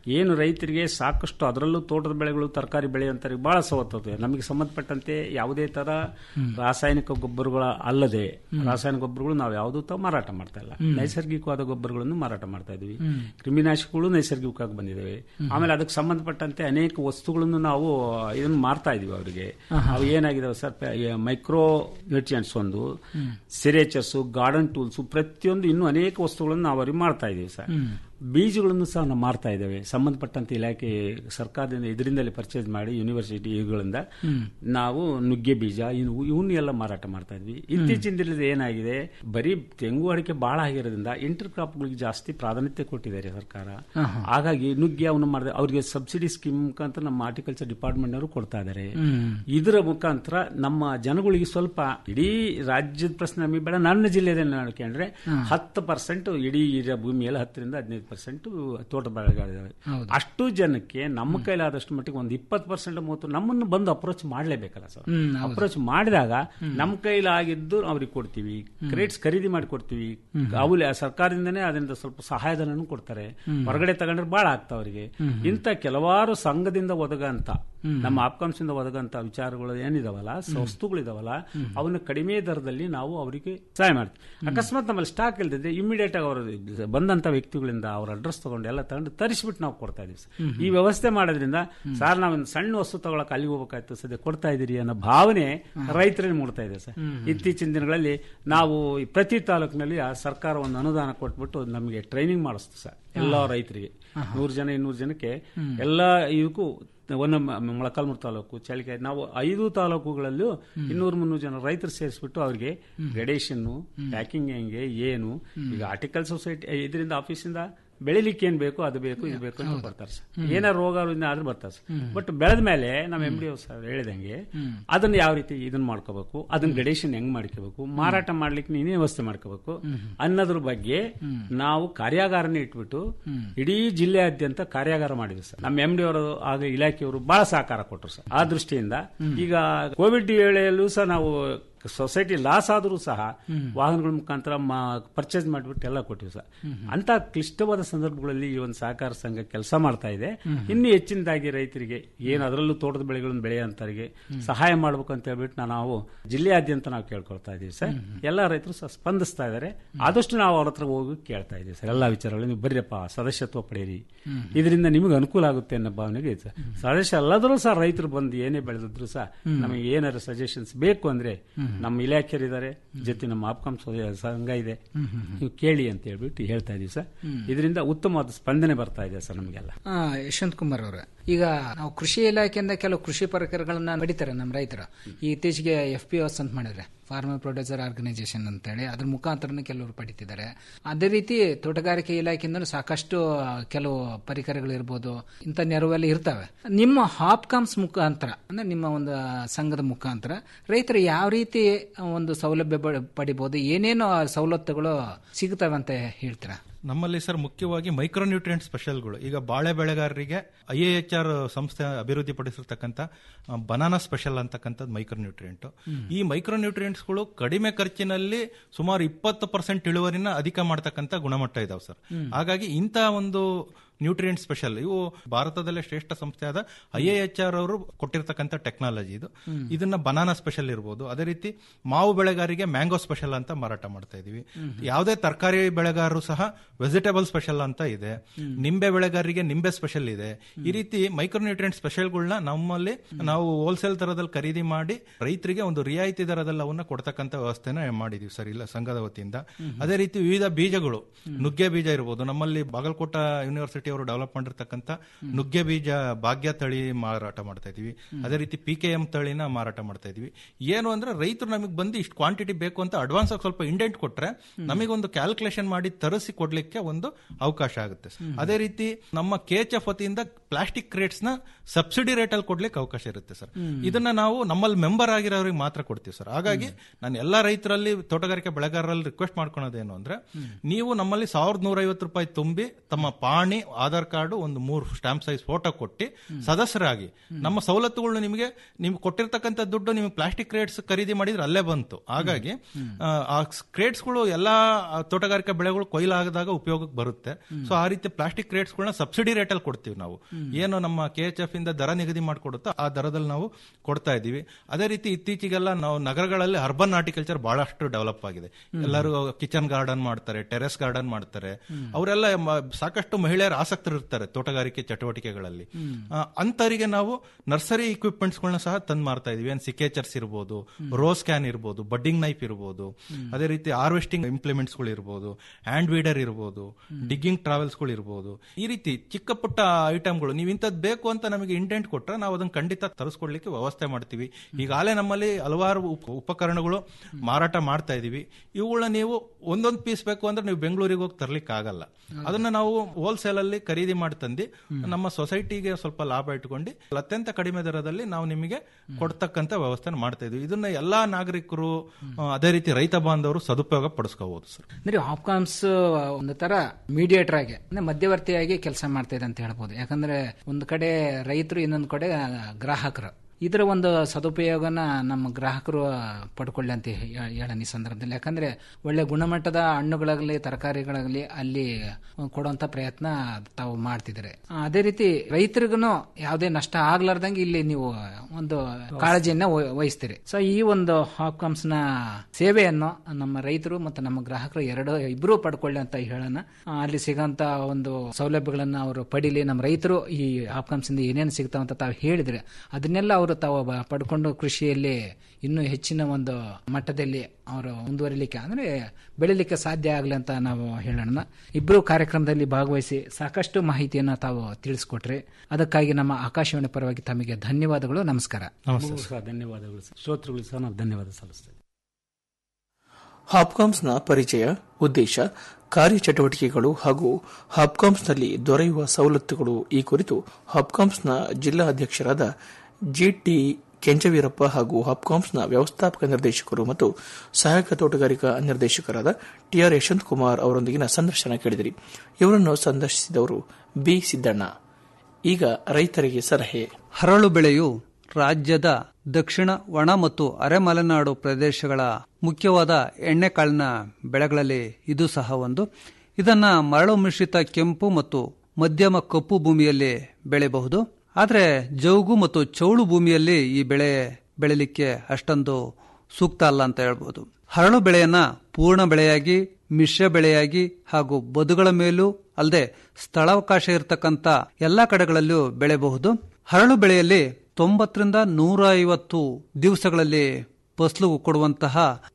ಏನು ರೈತರಿಗೆ ಸಾಕಷ್ಟು ಅದರಲ್ಲೂ ತೋಟದ ಬೆಳೆಗಳು ತರಕಾರಿ ಬೆಳೆಯುವಂತರಿಗೆ ಬಹಳ ಸವತ್ತವೆ ನಮಗೆ ಸಂಬಂಧಪಟ್ಟಂತೆ ಯಾವುದೇ ತರ ರಾಸಾಯನಿಕ ಗೊಬ್ಬರಗಳ ಅಲ್ಲದೆ ರಾಸಾಯನಿಕ ಗೊಬ್ಬರಗಳು ನಾವು ಯಾವುದೂ ತ ಮಾರಾಟ ಮಾಡ್ತಾ ಇಲ್ಲ ಹ್ಮ್. ನೈಸರ್ಗಿಕವಾದ ಗೊಬ್ಬರಗಳನ್ನು ಮಾರಾಟ ಮಾಡ್ತಾ ಇದೀವಿ ಹ್ಮ್. ಕ್ರಿಮಿನಾಶಕಗಳು ನೈಸರ್ಗಿಕವಾಗಿ ಬಂದಿದ್ದಾವೆ ಆಮೇಲೆ ಅದಕ್ಕೆ ಸಂಬಂಧಪಟ್ಟಂತೆ ಅನೇಕ ವಸ್ತುಗಳನ್ನು ನಾವು ಇದನ್ನು ಮಾರ್ತಾ ಇದೀವಿ ಅವರಿಗೆ ಆಹಾ. ಅವು ಏನಾಗಿದಾವೆ ಸರ್ ಮೈಕ್ರೋ ನ್ಯೂಟ್ರಿಯೆಂಟ್ಸ್ ಒಂದು ಹ್ಮ್. ಸಿರೇಚರ್ಸ್ ಗಾರ್ಡನ್ ಟೂಲ್ಸ್ ಪ್ರತಿಯೊಂದು ಇನ್ನೂ ಅನೇಕ ವಸ್ತುಗಳನ್ನು ನಾವು ಅವರಿಗೆ ಮಾಡ್ತಾ ಇದೀವಿ ಸರ್ ಹ್ಮ್. ಬೀಜಗಳನ್ನು ಸಹ ನಾವು ಮಾರ್ತಾ ಇದ್ದೇವೆ ಸಂಬಂಧಪಟ್ಟಂತ ಇಲಾಖೆ ಸರ್ಕಾರದಿಂದ ಇದರಿಂದಲೇ ಪರ್ಚೇಸ್ ಮಾಡಿ ಯೂನಿವರ್ಸಿಟಿ ಇವುಗಳಿಂದ ಹ್ಮ್. ನಾವು ನುಗ್ಗೆ ಬೀಜ ಇನ್ನು ಇವನ್ನ ಎಲ್ಲ ಮಾರಾಟ ಮಾಡ್ತಾ ಇದ್ವಿ ಇತ್ತೀಚಿನ ದಿನದಲ್ಲಿ ಏನಾಗಿದೆ ಬರೀ ತೆಂಗು ಅಡಿಕೆ ಬಹಳ ಆಗಿರೋದ್ರಿಂದ ಇಂಟರ್ ಕ್ರಾಪ್ಗಳಿಗೆ ಜಾಸ್ತಿ ಪ್ರಾಧಾನ್ಯತೆ ಕೊಟ್ಟಿದ್ದಾರೆ ಸರ್ಕಾರ ಆಹಾ. ಹಾಗಾಗಿ ನುಗ್ಗೆ ಅವನ್ನ ಮಾಡಿದ್ರೆ ಅವರಿಗೆ ಸಬ್ಸಿಡಿ ಸ್ಕೀಮ್ ಮುಖಾಂತರ ನಮ್ಮ ಹಾರ್ಟಿಕಲ್ಚರ್ ಡಿಪಾರ್ಟ್ಮೆಂಟ್ ಅವರು ಕೊಡ್ತಾ ಇದ್ದಾರೆ ಹ್ಮ್. ಇದರ ಮುಖಾಂತರ ನಮ್ಮ ಜನಗಳಿಗೆ ಸ್ವಲ್ಪ ಇಡೀ ರಾಜ್ಯದ ಪ್ರಶ್ನೆ ನಮಗೆ ಬೇಡ ನನ್ನ ಜಿಲ್ಲೆಯಲ್ಲಿ ನೋಡ್ಕೊಂಡ್ರೆ ಹಾ. ಹತ್ತು ಪರ್ಸೆಂಟ್ ಇಡೀ ಇರೋ ಭೂಮಿಯಲ್ಲಿ ಹತ್ತರಿಂದ ಹದಿನೈದು ಪರ್ಸೆಂಟ್ ತೋಟ ಬೆಳೆಗಳಿದಾವೆ ಹೌದು. ಅಷ್ಟು ಜನಕ್ಕೆ ನಮ್ಮ ಕೈಲಾದಷ್ಟು ಮಟ್ಟಿಗೆ ಒಂದು ಇಪ್ಪತ್ತು ಪರ್ಸೆಂಟ್ ಮೂವತ್ತು ನಮ್ಮನ್ನು ಬಂದು ಅಪ್ರೋಚ್ ಮಾಡಲೇಬೇಕಲ್ಲ ಸರ್ ಹ್ಮ್, ಹೌದು. ಅಪ್ರೋಚ್ ಮಾಡಿದಾಗ ನಮ್ಮ ಕೈಲಾಗಿದ್ದು ಅವ್ರಿಗೆ ಕೊಡ್ತೀವಿ ಕ್ರೇಟ್ಸ್ ಖರೀದಿ ಮಾಡಿ ಕೊಡ್ತೀವಿ ಅವು ಸರ್ಕಾರದಿಂದನೇ ಅದರಿಂದ ಸ್ವಲ್ಪ ಸಹಾಯಧನನು ಕೊಡ್ತಾರೆ ಹ್ಮ್. ಹೊರಗಡೆ ತಗೊಂಡ್ರೆ ಬಹಳ ಆಗ್ತಾ ಅವರಿಗೆ ಹ್ಮ್. ಇಂಥ ಕೆಲವಾರು ಸಂಘದಿಂದ ಒದಗಂತ ಹ್ಮ್. ನಮ್ಮ ಆಪ್ಕಾಂಶದಿಂದ ಒದಗಂತ ವಿಚಾರಗಳು ಏನಿದಾವಲ್ಲ ವಸ್ತುಗಳಿದಾವಲ್ಲ ಅವನ್ನ ಕಡಿಮೆ ದರದಲ್ಲಿ ನಾವು ಅವರಿಗೆ ಸಹಾಯ ಮಾಡ್ತೀವಿ ಅಕಸ್ಮಾತ್ ನಮ್ಮಲ್ಲಿ ಸ್ಟಾಕ್ ಇಲ್ದಿದ್ರೆ ಇಮಿಡಿಯೇಟ್ ಆಗಿ ಅವರು ಬಂದಂತ ವ್ಯಕ್ತಿಗಳಿಂದ ಅವ್ರ ಅಡ್ರೆಸ್ ತಗೊಂಡು ಎಲ್ಲ ತಗೊಂಡು ತರಿಸ್ಬಿಟ್ಟು ನಾವು ಕೊಡ್ತಾ ಇದೀವಿ ಸರ್. ಹ್ಮ್. ಈ ವ್ಯವಸ್ಥೆ ಮಾಡೋದ್ರಿಂದ ಸರ್ ನಾವೊಂದು ಸಣ್ಣ ವಸ್ತು ತಗೊಳಕ್ ಅಲ್ಲಿಗೆ ಹೋಗ್ಬೇಕಾಯ್ತು ಸದ್ಯ ಕೊಡ್ತಾ ಇದೀರಿ ಅನ್ನೋ ಭಾವನೆ ರೈತರಲ್ಲಿ ಮೂಡ್ತಾ ಇದೆ ಸರ್ ಹ್ಮ್. ಇತ್ತೀಚಿನ ದಿನಗಳಲ್ಲಿ ನಾವು ಈ ಪ್ರತಿ ತಾಲೂಕಿನಲ್ಲಿ ಆ ಸರ್ಕಾರ ಒಂದು ಅನುದಾನ ಕೊಟ್ಬಿಟ್ಟು ನಮಗೆ ಟ್ರೈನಿಂಗ್ ಮಾಡಿಸ್ತು ಸರ್ ಎಲ್ಲ ರೈತರಿಗೆ ನೂರು ಜನ ಇನ್ನೂರು ಜನಕ್ಕೆ ಹ್ಮ್. ಎಲ್ಲ ಇವಕ್ಕೂ ಒಂದು ಮೊಳಕಾಲ್ಮೂರು ತಾಲೂಕು ಚಳಿಕಾಯಿ ನಾವು ಐದು ತಾಲೂಕುಗಳಲ್ಲೂ ಇನ್ನೂರು ಮುನ್ನೂರು ಜನ ರೈತರು ಸೇರಿಸ್ಬಿಟ್ಟು ಅವ್ರಿಗೆ ಗ್ರೆಡೇಷನ್ ಪ್ಯಾಕಿಂಗ್ ಹೆಂಗೆ ಏನು ಈಗ ಆರ್ಟಿಕಲ್ ಸೊಸೈಟಿ ಇದರಿಂದ ಆಫೀಸಿಂದ ಬೆಳಿಲಿಕ್ಕೆ ಏನ್ ಬೇಕು ಅದು ಬೇಕು ಇದು ಬೇಕು ಅಂತ ಬರ್ತಾರೆ ಸರ್ ಏನಾರ ರೋಗ ಆದ್ರೂ ಬರ್ತಾರೆ ಸರ್ ಬಟ್ ಬೆಳೆದ ಮೇಲೆ ನಮ್ಮ ಎಂ ಡಿ ಸರ್ ಹೇಳಿದಂಗೆ ಅದನ್ನ ಯಾವ ರೀತಿ ಇದನ್ನ ಮಾಡ್ಕೋಬೇಕು ಅದನ್ನ ಗ್ರೆಡೇಷನ್ ಹೆಂಗ್ ಮಾಡ್ಕೋಬೇಕು ಮಾರಾಟ ಮಾಡ್ಲಿಕ್ಕೆ ನೀನೇ ವ್ಯವಸ್ಥೆ ಮಾಡ್ಕೋಬೇಕು ಅನ್ನೋದ್ರ ಬಗ್ಗೆ ನಾವು ಕಾರ್ಯಾಗಾರನೇ ಇಟ್ಬಿಟ್ಟು ಇಡೀ ಜಿಲ್ಲೆಯಾದ್ಯಂತ ಕಾರ್ಯಾಗಾರ ಮಾಡಿದ್ವಿ ಸರ್ ನಮ್ಮ ಎಂ ಡಿ ಅವರು ಆಗ ಇಲಾಖೆಯವರು ಬಹಳ ಸಹಕಾರ ಕೊಟ್ಟರು ಸರ್ ಆ ದೃಷ್ಟಿಯಿಂದ ಈಗ ಕೋವಿಡ್ ವೇಳೆಯಲ್ಲೂ ಸಹ ನಾವು ಸೊಸೈಟಿ ಲಾಸ್ ಆದರೂ ಸಹ ವಾಹನಗಳ ಮುಖಾಂತರ ಪರ್ಚೇಸ್ ಮಾಡಿಬಿಟ್ಟು ಎಲ್ಲ ಕೊಟ್ಟಿವಿ ಸರ್ ಅಂತ ಕ್ಲಿಷ್ಟವಾದ ಸಂದರ್ಭಗಳಲ್ಲಿ ಈ ಒಂದು ಸಹಕಾರ ಸಂಘ ಕೆಲಸ ಮಾಡ್ತಾ ಇದೆ ಇನ್ನು ಹೆಚ್ಚಿನದಾಗಿ ರೈತರಿಗೆ ಏನು ಅದರಲ್ಲೂ ತೋಟದ ಬೆಳೆಗಳನ್ನು ಬೆಳೆಯುವಂತವರಿಗೆ ಸಹಾಯ ಮಾಡಬೇಕು ಅಂತ ಹೇಳ್ಬಿಟ್ಟು ನಾವು ಜಿಲ್ಲೆಯಾದ್ಯಂತ ನಾವು ಕೇಳ್ಕೊಳ್ತಾ ಇದೀವಿ ಸರ್ ಎಲ್ಲ ರೈತರು ಸಹ ಸ್ಪಂದಿಸ್ತಾ ಇದ್ದಾರೆ ಆದಷ್ಟು ನಾವು ಅವ್ರ ಹತ್ರ ಹೋಗಿ ಕೇಳ್ತಾ ಇದೀವಿ ಸರ್ ಎಲ್ಲಾ ವಿಚಾರಗಳು ನೀವು ಬರ್ರಿಯಪ್ಪ ಸದಸ್ಯತ್ವ ಪಡೆಯಿರಿ ಇದರಿಂದ ನಿಮಗೆ ಅನುಕೂಲ ಆಗುತ್ತೆ ಅನ್ನೋ ಭಾವನೆಗೆ ಇದೆ ಸರ್ ಸದಸ್ಯ ಅಲ್ಲದರೂ ಸಹ ರೈತರು ಬಂದು ಏನೇ ಬೆಳೆದಿದ್ರು ಸಹ ನಮಗೆ ಏನಾದ್ರು ಸಜೆಷನ್ಸ್ ಬೇಕು ಅಂದ್ರೆ ನಮ್ಮ ಇಲಾಖೆಯರಿದ್ದಾರೆ ಜೊತೆ ನಮ್ಮ ಆಪ್ಕಾಂ ಸಂಘ ಇದೆ ನೀವು ಕೇಳಿ ಅಂತ ಹೇಳ್ಬಿಟ್ಟು ಹೇಳ್ತಾ ಇದೀವಿ ಸರ್ ಇದರಿಂದ ಉತ್ತಮವಾದ ಸ್ಪಂದನೆ ಬರ್ತಾ ಇದೆ ಸರ್ ನಮಗೆಲ್ಲ ಆ, ಯಶವಂತ್ ಕುಮಾರ್ ಅವರೇ ಈಗ ನಾವು ಕೃಷಿ ಇಲಾಖೆಯಿಂದ ಕೆಲವು ಕೃಷಿ ಪರಿಕರಗಳನ್ನ ಪಡಿತಾರೆ ನಮ್ಮ ರೈತರು ಈ ಇತ್ತೀಚೆಗೆ ಎಫ್ ಪಿ ಎಸ್ ಅಂತ ಮಾಡಿದ್ರೆ ಫಾರ್ಮರ್ ಪ್ರೊಡ್ಯೂಸರ್ ಆರ್ಗನೈಸೇಷನ್ ಅಂತೇಳಿ ಅದ್ರ ಮುಖಾಂತರನೇ ಕೆಲವರು ಪಡಿತಿದ್ದಾರೆ ಅದೇ ರೀತಿ ತೋಟಗಾರಿಕೆ ಇಲಾಖೆಯಿಂದ ಸಾಕಷ್ಟು ಕೆಲವು ಪರಿಕರಗಳಿರ್ಬೋದು ಇಂಥ ನೆರವೆಲ್ಲ ಇರ್ತವೆ ನಿಮ್ಮ ಹಾಪ್ಕಾಮ್ಸ್ ಮುಖಾಂತರ ಅಂದ್ರೆ ನಿಮ್ಮ ಒಂದು ಸಂಘದ ಮುಖಾಂತರ ರೈತರು ಯಾವ ರೀತಿ ಒಂದು ಸೌಲಭ್ಯ ಪಡ- ಪಡಿಬಹುದು ಏನೇನು ಸವಲತ್ತುಗಳು ಸಿಗ್ತವೆ ಅಂತ ಹೇಳ್ತೀರಾ ನಮ್ಮಲ್ಲಿ ಸರ್ ಮುಖ್ಯವಾಗಿ ಮೈಕ್ರೋನ್ಯೂಟ್ರಿಯೆಂಟ್ ಸ್ಪೆಷಲ್ಗಳು ಈಗ ಬಾಳೆ ಬೆಳೆಗಾರರಿಗೆ ಐ ಎ ಎಚ್ ಆರ್ ಸಂಸ್ಥೆ ಅಭಿವೃದ್ಧಿಪಡಿಸಿರ್ತಕ್ಕಂಥ ಬನಾನಾ ಸ್ಪೆಷಲ್ ಅಂತಕ್ಕಂಥದ್ದು ಮೈಕ್ರೋನ್ಯೂಟ್ರಿಯೆಂಟ್ ಈ ಮೈಕ್ರೋನ್ಯೂಟ್ರಿಯೆಂಟ್ಸ್ಗಳು ಕಡಿಮೆ ಖರ್ಚಿನಲ್ಲಿ ಸುಮಾರು ಇಪ್ಪತ್ತು ಪರ್ಸೆಂಟ್ ಇಳುವರಿನ ಅಧಿಕ ಮಾಡ್ತಕ್ಕಂಥ ಗುಣಮಟ್ಟ ಇದಾವೆ ಸರ್ ಹಾಗಾಗಿ ಇಂಥ ಒಂದು ನ್ಯೂಟ್ರಿಯೆಂಟ್ ಸ್ಪೆಷಲ್ ಇವು ಭಾರತದಲ್ಲೇ ಶ್ರೇಷ್ಠ ಸಂಸ್ಥೆ ಆದ ಐ ಎ ಎಚ್ ಆರ್ ಅವರು ಕೊಟ್ಟಿರ್ತಕ್ಕಂಥ ಟೆಕ್ನಾಲಜಿ ಇದು ಇದನ್ನ ಬನಾನಾ ಸ್ಪೆಷಲ್ ಇರ್ಬೋದು ಅದೇ ರೀತಿ ಮಾವು ಬೆಳೆಗಾರರಿಗೆ ಮ್ಯಾಂಗೋ ಸ್ಪೆಷಲ್ ಅಂತ ಮಾರಾಟ ಮಾಡ್ತಾ ಇದೀವಿ ಯಾವುದೇ ತರಕಾರಿ ಬೆಳೆಗಾರರು ಸಹ ವೆಜಿಟೇಬಲ್ ಸ್ಪೆಷಲ್ ಅಂತ ಇದೆ ನಿಂಬೆ ಬೆಳೆಗಾರರಿಗೆ ನಿಂಬೆ ಸ್ಪೆಷಲ್ ಇದೆ ಈ ರೀತಿ ಮೈಕ್ರೋನ್ಯೂಟ್ರಿಯೆಂಟ್ ಸ್ಪೆಷಲ್ಗಳನ್ನ ನಮ್ಮಲ್ಲಿ ನಾವು ಹೋಲ್ಸೇಲ್ ದರದಲ್ಲಿ ಖರೀದಿ ಮಾಡಿ ರೈತರಿಗೆ ಒಂದು ರಿಯಾಯಿತಿ ದರದಲ್ಲಿ ಅವನ್ನ ಕೊಡ್ತಕ್ಕಂಥ ವ್ಯವಸ್ಥೆನ ಮಾಡಿದೀವಿ ಸರ್ ಇಲ್ಲ ಸಂಘದ ವತಿಯಿಂದ ಅದೇ ರೀತಿ ವಿವಿಧ ಬೀಜಗಳು ನುಗ್ಗೆ ಬೀಜ ಇರ್ಬೋದು ನಮ್ಮಲ್ಲಿ ಬಾಗಲಕೋಟ ಯೂನಿವರ್ಸಿಟಿ ಅವರು ಡೆವಲಪ್ ಮಾಡಿರ್ತಕ್ಕಂಥ ನುಗ್ಗೆ ಬೀಜ ಭಾಗ್ಯ ತಳಿ ಮಾರಾಟ ಮಾಡ್ತಾ ಇದೀವಿ ಅದೇ ರೀತಿ ಪಿ ಕೆ ಎಂ ತಳಿನ ಮಾರಾಟ ಮಾಡ್ತಾ ಇದೀವಿ ಏನು ಅಂದ್ರೆ ರೈತರು ನಮಗೆ ಬಂದು ಇಷ್ಟು ಕ್ವಾಂಟಿಟಿ ಬೇಕು ಅಂತ ಅಡ್ವಾನ್ಸ್ ಆಗಿ ಸ್ವಲ್ಪ ಇಂಡೆಂಟ್ ಕೊಟ್ರೆ ನಮಗೊಂದು ಕ್ಯಾಲ್ಕುಲೇಷನ್ ಮಾಡಿ ತರಿಸಿ ಕೊಡ್ಲಿಕ್ಕೆ ಒಂದು ಅವಕಾಶ ಆಗುತ್ತೆ ಅದೇ ರೀತಿ ನಮ್ಮ ಕೆ ಎಚ್ ಎಫ್ ವತಿಯಿಂದ ಪ್ಲಾಸ್ಟಿಕ್ ಕ್ರೇಟ್ಸ್ ನ ಸಬ್ಸಿಡಿ ರೇಟ್ ಅಲ್ಲಿ ಕೊಡ್ಲಿಕ್ಕೆ ಅವಕಾಶ ಇರುತ್ತೆ ಸರ್ ಇದನ್ನ ನಾವು ನಮ್ಮಲ್ಲಿ ಮೆಂಬರ್ ಆಗಿರೋರಿಗೆ ಮಾತ್ರ ಕೊಡ್ತೀವಿ ಸರ್ ಹಾಗಾಗಿ ನಾನು ಎಲ್ಲಾ ರೈತರಲ್ಲಿ ತೋಟಗಾರಿಕೆ ಬೆಳೆಗಾರರಲ್ಲಿ ರಿಕ್ವೆಸ್ಟ್ ಮಾಡ್ಕೊಳೋದೇನು ಅಂದ್ರೆ ನೀವು ನಮ್ಮ ನಮ್ಮಲ್ಲಿ ಸಾವಿರದ ನೂರ ಐವತ್ತು ರೂಪಾಯಿ ತುಂಬಿ ತಮ್ಮ ಪಾಣಿ ಆಧಾರ್ ಕಾರ್ಡ್ ಒಂದು ಮೂರು ಸ್ಟಾಂಪ್ ಸೈಜ್ ಫೋಟೋ ಕೊಟ್ಟು ಸದಸ್ಯರಾಗಿ ನಮ್ಮ ಸವಲತ್ತುಗಳು ನಿಮಗೆ ನಿಮ್ಗೆ ಕೊಟ್ಟಿರ್ತಕ್ಕಂಥ ದುಡ್ಡು ನಿಮಗೆ ಪ್ಲಾಸ್ಟಿಕ್ ಕ್ರೇಟ್ಸ್ ಖರೀದಿ ಮಾಡಿದ್ರೆ ಅಲ್ಲೇ ಬಂತು ಹಾಗಾಗಿ ಆ, ಆ ಕ್ರೇಟ್ಸ್ಗಳು ಎಲ್ಲಾ ತೋಟಗಾರಿಕಾ ಬೆಳೆಗಳು ಕೊಯ್ಲಾಗದಾಗ ಉಪಯೋಗಕ್ಕೆ ಬರುತ್ತೆ ಸೊ ಆ ರೀತಿ ಪ್ಲಾಸ್ಟಿಕ್ ಕ್ರೇಟ್ಸ್ಗಳನ್ನ ಸಬ್ಸಿಡಿ ರೇಟಲ್ಲಿ ಕೊಡ್ತೀವಿ ನಾವು ಏನು ನಮ್ಮ ಕೆ ಎಚ್ ಎಫ್ ಇಂದ ದರ ನಿಗದಿ ಮಾಡಿಕೊಡುತ್ತೋ ಆ ದರದಲ್ಲಿ ನಾವು ಕೊಡ್ತಾ ಇದ್ದೀವಿ ಅದೇ ರೀತಿ ಇತ್ತೀಚೆಗೆಲ್ಲ ನಾವು ನಗರಗಳಲ್ಲಿ ಅರ್ಬನ್ ಹಾರ್ಟಿಕಲ್ಚರ್ ಬಹಳಷ್ಟು ಡೆವಲಪ್ ಆಗಿದೆ ಎಲ್ಲರೂ ಕಿಚನ್ ಗಾರ್ಡನ್ ಮಾಡ್ತಾರೆ ಟೆರೆಸ್ ಗಾರ್ಡನ್ ಮಾಡ್ತಾರೆ ಅವರೆಲ್ಲ ಮ- ಸಾಕಷ್ಟು ಮಹಿಳೆಯರು ಆಸಕ್ತರು ಇರ್ತಾರೆ ತೋಟಗಾರಿಕೆ ಚಟುವಟಿಕೆಗಳಲ್ಲಿ ಆ, ಅಂತವರಿಗೆ ನಾವು ನರ್ಸರಿ ಇಕ್ವಿಪ್ಮೆಂಟ್ಸ್ಗಳನ್ನ ಸಹ ತಂದು ಮಾರ್ತಾ ಇದೀವಿ ಏನ್ ಸಿಕೇಚರ್ಸ್ ಇರ್ಬೋದು ರೋಸ್ ಕ್ಯಾನ್ ಇರ್ಬೋದು ಬಡ್ಡಿಂಗ್ ನೈಫ್ ಇರ್ಬೋದು ಅದೇ ರೀತಿ ಹಾರ್ವೆಸ್ಟಿಂಗ್ ಇಂಪ್ಲಿಮೆಂಟ್ಸ್ಗಳು ಇರ್ಬೋದು ಹ್ಯಾಂಡ್ ವೀಡರ್ ಇರ್ಬೋದು ಡಿಗ್ಗಿಂಗ್ ಟ್ರಾವೆಲ್ಸ್ಗಳು ಇರ್ಬೋದು ಈ ರೀತಿ ಚಿಕ್ಕ ಪುಟ್ಟ ಐಟಮ್ಗಳು ನೀವು ಇಂಥದ್ದು ಬೇಕು ಅಂತ ನಮಗೆ ಇಂಟೆಂಟ್ ಕೊಟ್ರೆ ನಾವು ಅದನ್ನ ಖಂಡಿತ ತರಿಸ್ಕೊಡ್ಲಿಕ್ಕೆ ವ್ಯವಸ್ಥೆ ಮಾಡ್ತೀವಿ ಈಗಾಗಲೇ ನಮ್ಮಲ್ಲಿ ಹಲವಾರು ಉಪ- ಉಪಕರಣಗಳು ಮಾರಾಟ ಮಾಡ್ತಾ ಇದೀವಿ ಇವುಗಳನ್ನ ನೀವು ಒಂದೊಂದು ಪೀಸ್ ಬೇಕು ಅಂದ್ರೆ ನೀವು ಬೆಂಗಳೂರಿಗೆ ಹೋಗಿ ತರ್ಲಿಕ್ಕೆ ಆಗಲ್ಲ ಅದನ್ನ ನಾವು ಹೋಲ್ಸೇಲ್ ಅಲ್ಲಿ ಖರೀದಿ ಮಾಡಿ ತಂದು ನಮ್ಮ ಸೊಸೈಟಿಗೆ ಸ್ವಲ್ಪ ಲಾಭ ಇಟ್ಕೊಂಡು ಅತ್ಯಂತ ಕಡಿಮೆ ದರದಲ್ಲಿ ನಾವು ನಿಮಗೆ ಕೊಡ್ತಕ್ಕಂತ ವ್ಯವಸ್ಥೆ ಮಾಡ್ತಾ ಇದೀವಿ ಇದನ್ನ ಎಲ್ಲಾ ನಾಗರಿಕರು ಆ, ಅದೇ ರೀತಿ ರೈತ ಬಾಂಧವರು ಸದುಪಯೋಗ ಪಡಿಸ್ಕೋಬಹುದು ಸರ್ ಅಂದ್ರೆ ಹಾಪ್ಕಾಮ್ಸ್ ಒಂದು ತರ ಮೀಡಿಯೇಟರ್ ಆಗಿ ಅಂದ್ರೆ ಮಧ್ಯವರ್ತಿಯಾಗಿ ಕೆಲಸ ಮಾಡ್ತಾ ಇದೆ ಅಂತ ಹೇಳ್ಬೋದು ಯಾಕಂದ್ರೆ ಒಂದು ಕಡೆ ರೈತರು ಇನ್ನೊಂದು ಕಡೆ ಗ್ರಾಹಕರು ಇದರ ಒಂದು ಸದುಪಯೋಗನ ನಮ್ಮ ಗ್ರಾಹಕರು ಪಡ್ಕೊಳ್ಳಿ ಅಂತ ಹೇ- ಹೇಳೋಣ ಈ ಸಂದರ್ಭದಲ್ಲಿ ಯಾಕಂದ್ರೆ ಒಳ್ಳೆ ಗುಣಮಟ್ಟದ ಹಣ್ಣುಗಳಾಗಲಿ ತರಕಾರಿಗಳಾಗಲಿ ಅಲ್ಲಿ ಕೊಡುವಂತ ಪ್ರಯತ್ನ ತಾವು ಮಾಡ್ತಿದ್ದಾರೆ ಅದೇ ರೀತಿ ರೈತರಿಗೂ ಯಾವುದೇ ನಷ್ಟ ಆಗ್ಲಾರ್ದಂಗೆ ಇಲ್ಲಿ ನೀವು ಒಂದು ಕಾಳಜಿಯನ್ನ ವಹ- ವಹಿಸ್ತೀರಿ ಸೊ ಈ ಒಂದು ಹಾಪ್ಕಾಮ್ಸ್ ನ ಸೇವೆಯನ್ನು ನಮ್ಮ ರೈತರು ಮತ್ತು ನಮ್ಮ ಗ್ರಾಹಕರು ಎರಡು ಇಬ್ಬರು ಪಡ್ಕೊಳ್ಳಿ ಅಂತ ಹೇಳೋಣ ಆ, ಅಲ್ಲಿ ಸಿಗೋಂತ ಒಂದು ಸೌಲಭ್ಯಗಳನ್ನ ಅವರು ಪಡೀಲಿ ನಮ್ಮ ರೈತರು ಈ ಹಾಪ್ಕಾಮ್ಸ್ ಇಂದ ಏನೇನು ಸಿಗ್ತಾವ ಅಂತ ತಾವು ಹೇಳಿದ್ರೆ ಅದನ್ನೆಲ್ಲ ಅವರು ತಾವು ಬ- ಪಡ್ಕೊಂಡು ಕೃಷಿಯಲ್ಲಿ ಇನ್ನೂ ಹೆಚ್ಚಿನ ಒಂದು ಮಟ್ಟದಲ್ಲಿ ಅವರು ಮುಂದುವರಿಲಿಕ್ಕೆ ಅಂದ್ರೆ ಬೆಳಿಲಿಕ್ಕೆ ಸಾಧ್ಯ ಆಗಲಿ ಅಂತ ನಾವು ಹೇಳೋಣ ಇಬ್ಬರು ಕಾರ್ಯಕ್ರಮದಲ್ಲಿ ಭಾಗವಹಿಸಿ ಸಾಕಷ್ಟು ಮಾಹಿತಿಯನ್ನು ತಾವು ತಿಳಿಸ್ಕೊಟ್ರಿ ಅದಕ್ಕಾಗಿ ನಮ್ಮ ಆಕಾಶವಾಣಿ ಪರವಾಗಿ ತಮಗೆ ಧನ್ಯವಾದಗಳು ನಮಸ್ಕಾರ ನಮಸ್ತೆ ಸರ್ ಧನ್ಯವಾದಗಳು ಸರ್ ಶ್ರೋತೃಗಳು ಸಹ ನಾವು ಧನ್ಯವಾದ ಸಲ್ಲಿಸ್ತೇವೆ ಹಾಪ್ಕಾಮ್ಸ್ನ ಪರಿಚಯ ಉದ್ದೇಶ ಕಾರ್ಯಚಟುವಟಿಕೆಗಳು ಹಾಗೂ ಹಾಪ್ಕಾಮ್ಸ್ನಲ್ಲಿ ದೊರೆಯುವ ಸವಲತ್ತುಗಳು ಈ ಕುರಿತು ಹಾಪ್ಕಾಮ್ಸ್ನ ಜಿಲ್ಲಾ ಅಧ್ಯಕ್ಷರಾದ ಜಿಟಿ ಕೆಂಚವೀರಪ್ಪ ಹಾಗೂ ಹಾಪ್ಕಾಮ್ಸ್ನ ವ್ಯವಸ್ಥಾಪಕ ನಿರ್ದೇಶಕರು ಮತ್ತು ಸಹಾಯಕ ತೋಟಗಾರಿಕಾ ನಿರ್ದೇಶಕರಾದ ಟಿಆರ್ ಯಶವಂತ್ ಕುಮಾರ್ ಅವರೊಂದಿಗಿನ ಸಂದರ್ಶನ ಕೇಳಿದಿರಿ ಇವರನ್ನು ಸಂದರ್ಶಿಸಿದವರು ಬಿ ಸಿದ್ದಣ್ಣ ಈಗ ರೈತರಿಗೆ ಸಲಹೆ ಹರಳು ಬೆಳೆಯು ರಾಜ್ಯದ ದಕ್ಷಿಣ ಒಣ ಮತ್ತು ಅರೆಮಲೆನಾಡು ಪ್ರದೇಶಗಳ ಮುಖ್ಯವಾದ ಎಣ್ಣೆಕಾಳಿನ ಬೆಳೆಗಳಲ್ಲಿ ಇದು ಸಹ ಒಂದು ಇದನ್ನ ಮರಳು ಮಿಶ್ರಿತ ಕೆಂಪು ಮತ್ತು ಮಧ್ಯಮ ಕಪ್ಪು ಭೂಮಿಯಲ್ಲಿ ಬೆಳೆಯಬಹುದು ಆದರೆ ಜೌಗು ಮತ್ತು ಚೌಳು ಭೂಮಿಯಲ್ಲಿ ಈ ಬೆಳೆ ಬೆಳೆಯಲಿಕ್ಕೆ ಅಷ್ಟೊಂದು ಸೂಕ್ತ ಅಲ್ಲ ಅಂತ ಹೇಳ್ಬೋದು ಹರಳು ಬೆಳೆಯನ್ನ ಪೂರ್ಣ ಬೆಳೆಯಾಗಿ ಮಿಶ್ರ ಬೆಳೆಯಾಗಿ ಹಾಗೂ ಬದುಗಳ ಮೇಲೂ ಅಲ್ಲದೆ ಸ್ಥಳಾವಕಾಶ ಇರತಕ್ಕಂತ ಎಲ್ಲಾ ಕಡೆಗಳಲ್ಲೂ ಬೆಳೆಯಬಹುದು ಹರಳು ಬೆಳೆಯಲ್ಲಿ ತೊಂಬತ್ತರಿಂದ ನೂರ ಐವತ್ತು ದಿವಸಗಳಲ್ಲಿ ಫಸಲು ಕೊಡುವಂತಹ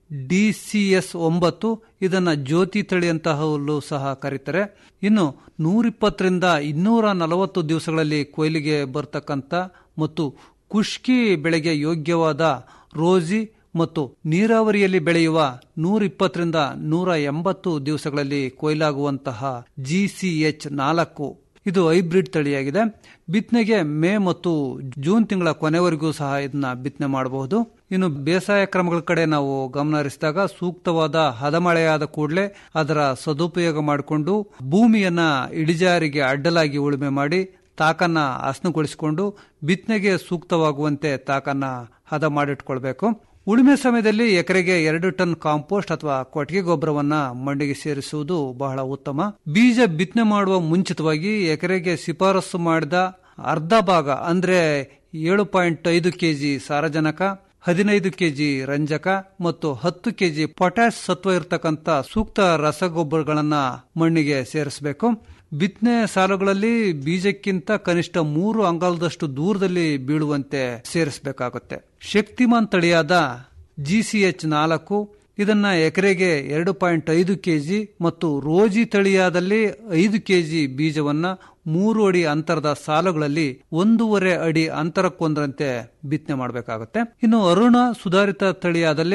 ಡಿಸಿಎಸ್ ಒಂಬತ್ತು ಇದನ್ನ ಜ್ಯೋತಿ ತಳಿಯಂತಹ ಹುಲ್ಲು ಸಹ ಕರೀತಾರೆ ಇನ್ನು ನೂರಿಪ್ಪತ್ತರಿಂದ ಇನ್ನೂರ ನಲವತ್ತು ದಿವಸಗಳಲ್ಲಿ ಕೊಯ್ಲಿಗೆ ಬರ್ತಕ್ಕಂಥ ಮತ್ತು ಕುಷ್ಕಿ ಬೆಳೆಗೆ ಯೋಗ್ಯವಾದ ರೋಜಿ ಮತ್ತು ನೀರಾವರಿಯಲ್ಲಿ ಬೆಳೆಯುವ ನೂರಿಪ್ಪತ್ತರಿಂದ ನೂರ ಎಂಬತ್ತು ದಿವಸಗಳಲ್ಲಿ ಕೊಯ್ಲಾಗುವಂತಹ ಜಿಸಿಎಚ್ ನಾಲ್ಕು ಇದು ಹೈಬ್ರಿಡ್ ತಳಿಯಾಗಿದೆ ಬಿತ್ತನೆಗೆ ಮೇ ಮತ್ತು ಜೂನ್ ತಿಂಗಳ ಕೊನೆವರೆಗೂ ಸಹ ಇದನ್ನ ಬಿತ್ತನೆ ಮಾಡಬಹುದು ಇನ್ನು ಬೇಸಾಯ ಕ್ರಮಗಳ ಕಡೆ ನಾವು ಗಮನ ಹರಿಸಿದಾಗ ಸೂಕ್ತವಾದ ಹದಮಳೆಯಾದ ಕೂಡಲೇ ಅದರ ಸದುಪಯೋಗ ಮಾಡಿಕೊಂಡು ಭೂಮಿಯನ್ನ ಇಳಿಜಾರಿಗೆ ಅಡ್ಡಲಾಗಿ ಉಳುಮೆ ಮಾಡಿ ತಾಕನ್ನ ಹಸನುಗೊಳಿಸಿಕೊಂಡು ಬಿತ್ತನೆಗೆ ಸೂಕ್ತವಾಗುವಂತೆ ತಾಕನ್ನ ಹದ ಮಾಡಿಟ್ಕೊಳ್ಬೇಕು ಉಳುಮೆ ಸಮಯದಲ್ಲಿ ಎಕರೆಗೆ ಎರಡು ಟನ್ ಕಾಂಪೋಸ್ಟ್ ಅಥವಾ ಕೊಟ್ಟಿಗೆ ಗೊಬ್ಬರವನ್ನ ಮಣ್ಣಿಗೆ ಸೇರಿಸುವುದು ಬಹಳ ಉತ್ತಮ ಬೀಜ ಬಿತ್ತನೆ ಮಾಡುವ ಮುಂಚಿತವಾಗಿ ಎಕರೆಗೆ ಶಿಫಾರಸು ಮಾಡಿದ ಅರ್ಧ ಭಾಗ ಅಂದ್ರೆ ಏಳು ಪಾಯಿಂಟ್ ಐದು ಕೆಜಿ ಸಾರಜನಕ ಹದಿನೈದು ಕೆಜಿ ರಂಜಕ ಮತ್ತು ಹತ್ತು ಕೆಜಿ ಪೊಟ್ಯಾಶ್ ಸತ್ವ ಇರತಕ್ಕಂತ ಸೂಕ್ತ ರಸಗೊಬ್ಬರಗಳನ್ನ ಮಣ್ಣಿಗೆ ಸೇರಿಸಬೇಕು ಬಿತ್ತನೆ ಸಾಲುಗಳಲ್ಲಿ ಬೀಜಕ್ಕಿಂತ ಕನಿಷ್ಠ ಮೂರು ಅಂಗಾಲದಷ್ಟು ದೂರದಲ್ಲಿ ಬೀಳುವಂತೆ ಸೇರಿಸಬೇಕಾಗುತ್ತೆ ಶಕ್ತಿಮಾನ್ ತಳಿಯಾದ ಜಿಸಿಎಚ್ ನಾಲ್ಕು ಇದನ್ನ ಎಕರೆಗೆ ಎರಡು ಪಾಯಿಂಟ್ ಐದು ಕೆಜಿ ಮತ್ತು ರೋಜಿ ತಳಿಯಾದಲ್ಲಿ ಐದು ಕೆಜಿ ಬೀಜವನ್ನ ಮೂರು ಅಡಿ ಅಂತರದ ಸಾಲುಗಳಲ್ಲಿ ಒಂದೂವರೆ ಅಡಿ ಅಂತರಕ್ಕೊಂದರಂತೆ ಬಿತ್ತನೆ ಮಾಡಬೇಕಾಗುತ್ತೆ ಇನ್ನು ಅರುಣ ಸುಧಾರಿತ ತಳಿಯಾದಲ್ಲಿ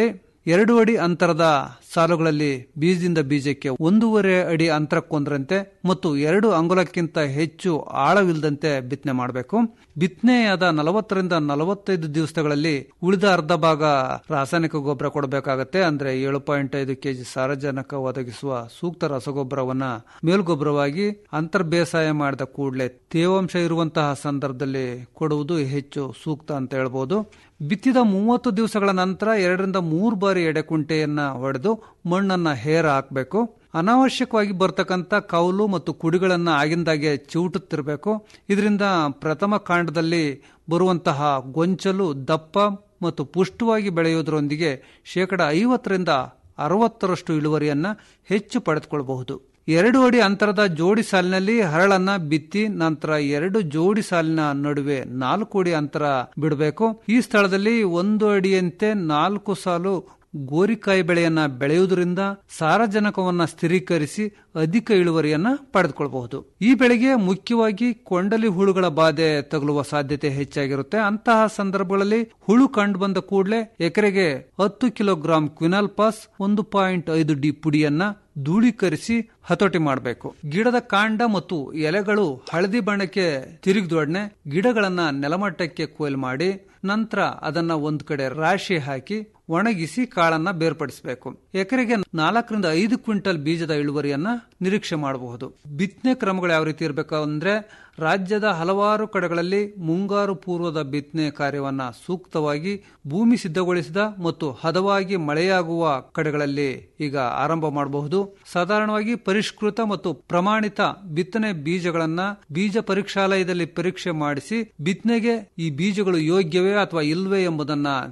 ಎರಡು ಅಡಿ ಅಂತರದ ಸಾಲುಗಳಲ್ಲಿ ಬೀಜದಿಂದ ಬೀಜಕ್ಕೆ ಒಂದೂವರೆ ಅಡಿ ಅಂತರಕ್ಕೊಂದರಂತೆ ಮತ್ತು ಎರಡು ಅಂಗುಲಕ್ಕಿಂತ ಹೆಚ್ಚು ಆಳವಿಲ್ಲದಂತೆ ಬಿತ್ತನೆ ಮಾಡಬೇಕು ಬಿತ್ತನೆಯಾದ ನಲವತ್ತರಿಂದ ನಲವತ್ತೈದು ದಿವಸಗಳಲ್ಲಿ ಉಳಿದ ಅರ್ಧ ಭಾಗ ರಾಸಾಯನಿಕ ಗೊಬ್ಬರ ಕೊಡಬೇಕಾಗತ್ತೆ ಅಂದ್ರೆ ಏಳು ಪಾಯಿಂಟ್ ಐದು ಕೆಜಿ ಸಾರಜನಕ ಒದಗಿಸುವ ಸೂಕ್ತ ರಸಗೊಬ್ಬರವನ್ನ ಮೇಲ್ಗೊಬ್ಬರವಾಗಿ ಅಂತರ್ ಬೇಸಾಯ ಮಾಡಿದ ಕೂಡಲೇ ತೇವಾಂಶ ಇರುವಂತಹ ಸಂದರ್ಭದಲ್ಲಿ ಕೊಡುವುದು ಹೆಚ್ಚು ಸೂಕ್ತ ಅಂತ ಹೇಳ್ಬೋದು ಬಿತ್ತಿದ ಮೂವತ್ತು ದಿವಸಗಳ ನಂತರ ಎರಡರಿಂದ ಮೂರು ಬಾರಿ ಎಡೆಕುಂಟೆಯನ್ನ ಹೊಡೆದು ಮಣ್ಣನ್ನ ಹೇರ ಹಾಕಬೇಕು ಅನಾವಶ್ಯಕವಾಗಿ ಬರ್ತಕ್ಕಂಥ ಕೌಲು ಮತ್ತು ಕುಡಿಗಳನ್ನ ಆಗಿಂದಾಗೆ ಚಿವುಟುತ್ತಿರಬೇಕು ಇದರಿಂದ ಪ್ರಥಮ ಕಾಂಡದಲ್ಲಿ ಬರುವಂತಹ ಗೊಂಚಲು ದಪ್ಪ ಮತ್ತು ಪುಷ್ಟವಾಗಿ ಬೆಳೆಯುವುದರೊಂದಿಗೆ ಶೇಕಡ ಐವತ್ತರಿಂದ ಅರವತ್ತರಷ್ಟು ಇಳುವರಿಯನ್ನ ಹೆಚ್ಚು ಪಡೆದುಕೊಳ್ಳಬಹುದು ಎರಡು ಅಡಿ ಅಂತರದ ಜೋಡಿ ಸಾಲಿನಲ್ಲಿ ಹರಳನ್ನ ಬಿತ್ತಿ ನಂತರ ಎರಡು ಜೋಡಿ ಸಾಲಿನ ನಡುವೆ ನಾಲ್ಕು ಅಡಿ ಅಂತರ ಬಿಡಬೇಕು ಈ ಸ್ಥಳದಲ್ಲಿ ಒಂದು ಅಡಿಯಂತೆ ನಾಲ್ಕು ಸಾಲು ಗೋರಿಕಾಯಿ ಬೆಳೆಯನ್ನ ಬೆಳೆಯುವುದರಿಂದ ಸಾರಜನಕವನ್ನ ಸ್ಥಿರೀಕರಿಸಿ ಅಧಿಕ ಇಳುವರಿಯನ್ನ ಪಡೆದುಕೊಳ್ಳಬಹುದು ಈ ಬೆಳೆಗೆ ಮುಖ್ಯವಾಗಿ ಕೊಂಡಲಿ ಹುಳುಗಳ ಬಾಧೆ ತಗುಲುವ ಸಾಧ್ಯತೆ ಹೆಚ್ಚಾಗಿರುತ್ತೆ ಅಂತಹ ಸಂದರ್ಭಗಳಲ್ಲಿ ಹುಳು ಕಂಡು ಬಂದ ಕೂಡಲೇ ಎಕರೆಗೆ ಹತ್ತು ಕಿಲೋಗ್ರಾಂ ಕ್ವಿನಾಲ್ ಪಾಸ್ ಒಂದು ಪಾಯಿಂಟ್ ಐದು ಡಿ ಪುಡಿಯನ್ನ ಧೂಳೀಕರಿಸಿ ಹತೋಟಿ ಮಾಡಬೇಕು ಗಿಡದ ಕಾಂಡ ಮತ್ತು ಎಲೆಗಳು ಹಳದಿ ಬಣ್ಣಕ್ಕೆ ತಿರುಗಿದೊಡನೆ ಗಿಡಗಳನ್ನ ನೆಲಮಟ್ಟಕ್ಕೆ ಕೊಯ್ಲು ಮಾಡಿ ನಂತರ ಅದನ್ನ ಒಂದ್ ಕಡೆ ರಾಶಿ ಹಾಕಿ ಒಣಗಿಸಿ ಕಾಳನ್ನ ಬೇರ್ಪಡಿಸಬೇಕು ಎಕರೆಗೆ ನಾಲ್ಕರಿಂದ ಐದು ಕ್ವಿಂಟಲ್ ಬೀಜದ ಇಳುವರಿಯನ್ನ ನಿರೀಕ್ಷೆ ಮಾಡಬಹುದು ಬಿತ್ತನೆ ಕ್ರಮಗಳು ಯಾವ ರೀತಿ ಇರಬೇಕು ಅಂದ್ರೆ ರಾಜ್ಯದ ಹಲವಾರು ಕಡೆಗಳಲ್ಲಿ ಮುಂಗಾರು ಪೂರ್ವದ ಬಿತ್ತನೆ ಕಾರ್ಯವನ್ನ ಸೂಕ್ತವಾಗಿ ಭೂಮಿ ಸಿದ್ಧಗೊಳಿಸಿದ ಮತ್ತು ಹದವಾಗಿ ಮಳೆಯಾಗುವ ಕಡೆಗಳಲ್ಲಿ ಈಗ ಆರಂಭ ಮಾಡಬಹುದು ಸಾಧಾರಣವಾಗಿ ಪರಿಷ್ಕೃತ ಮತ್ತು ಪ್ರಮಾಣಿತ ಬಿತ್ತನೆ ಬೀಜಗಳನ್ನ ಬೀಜ ಪರೀಕ್ಷಾಲಯದಲ್ಲಿ ಪರೀಕ್ಷೆ ಮಾಡಿಸಿ ಬಿತ್ತನೆಗೆ ಈ ಬೀಜಗಳು ಯೋಗ್ಯವೇ ಅಥವಾ ಇಲ್ವೇ ಎಂಬುದನ್ನ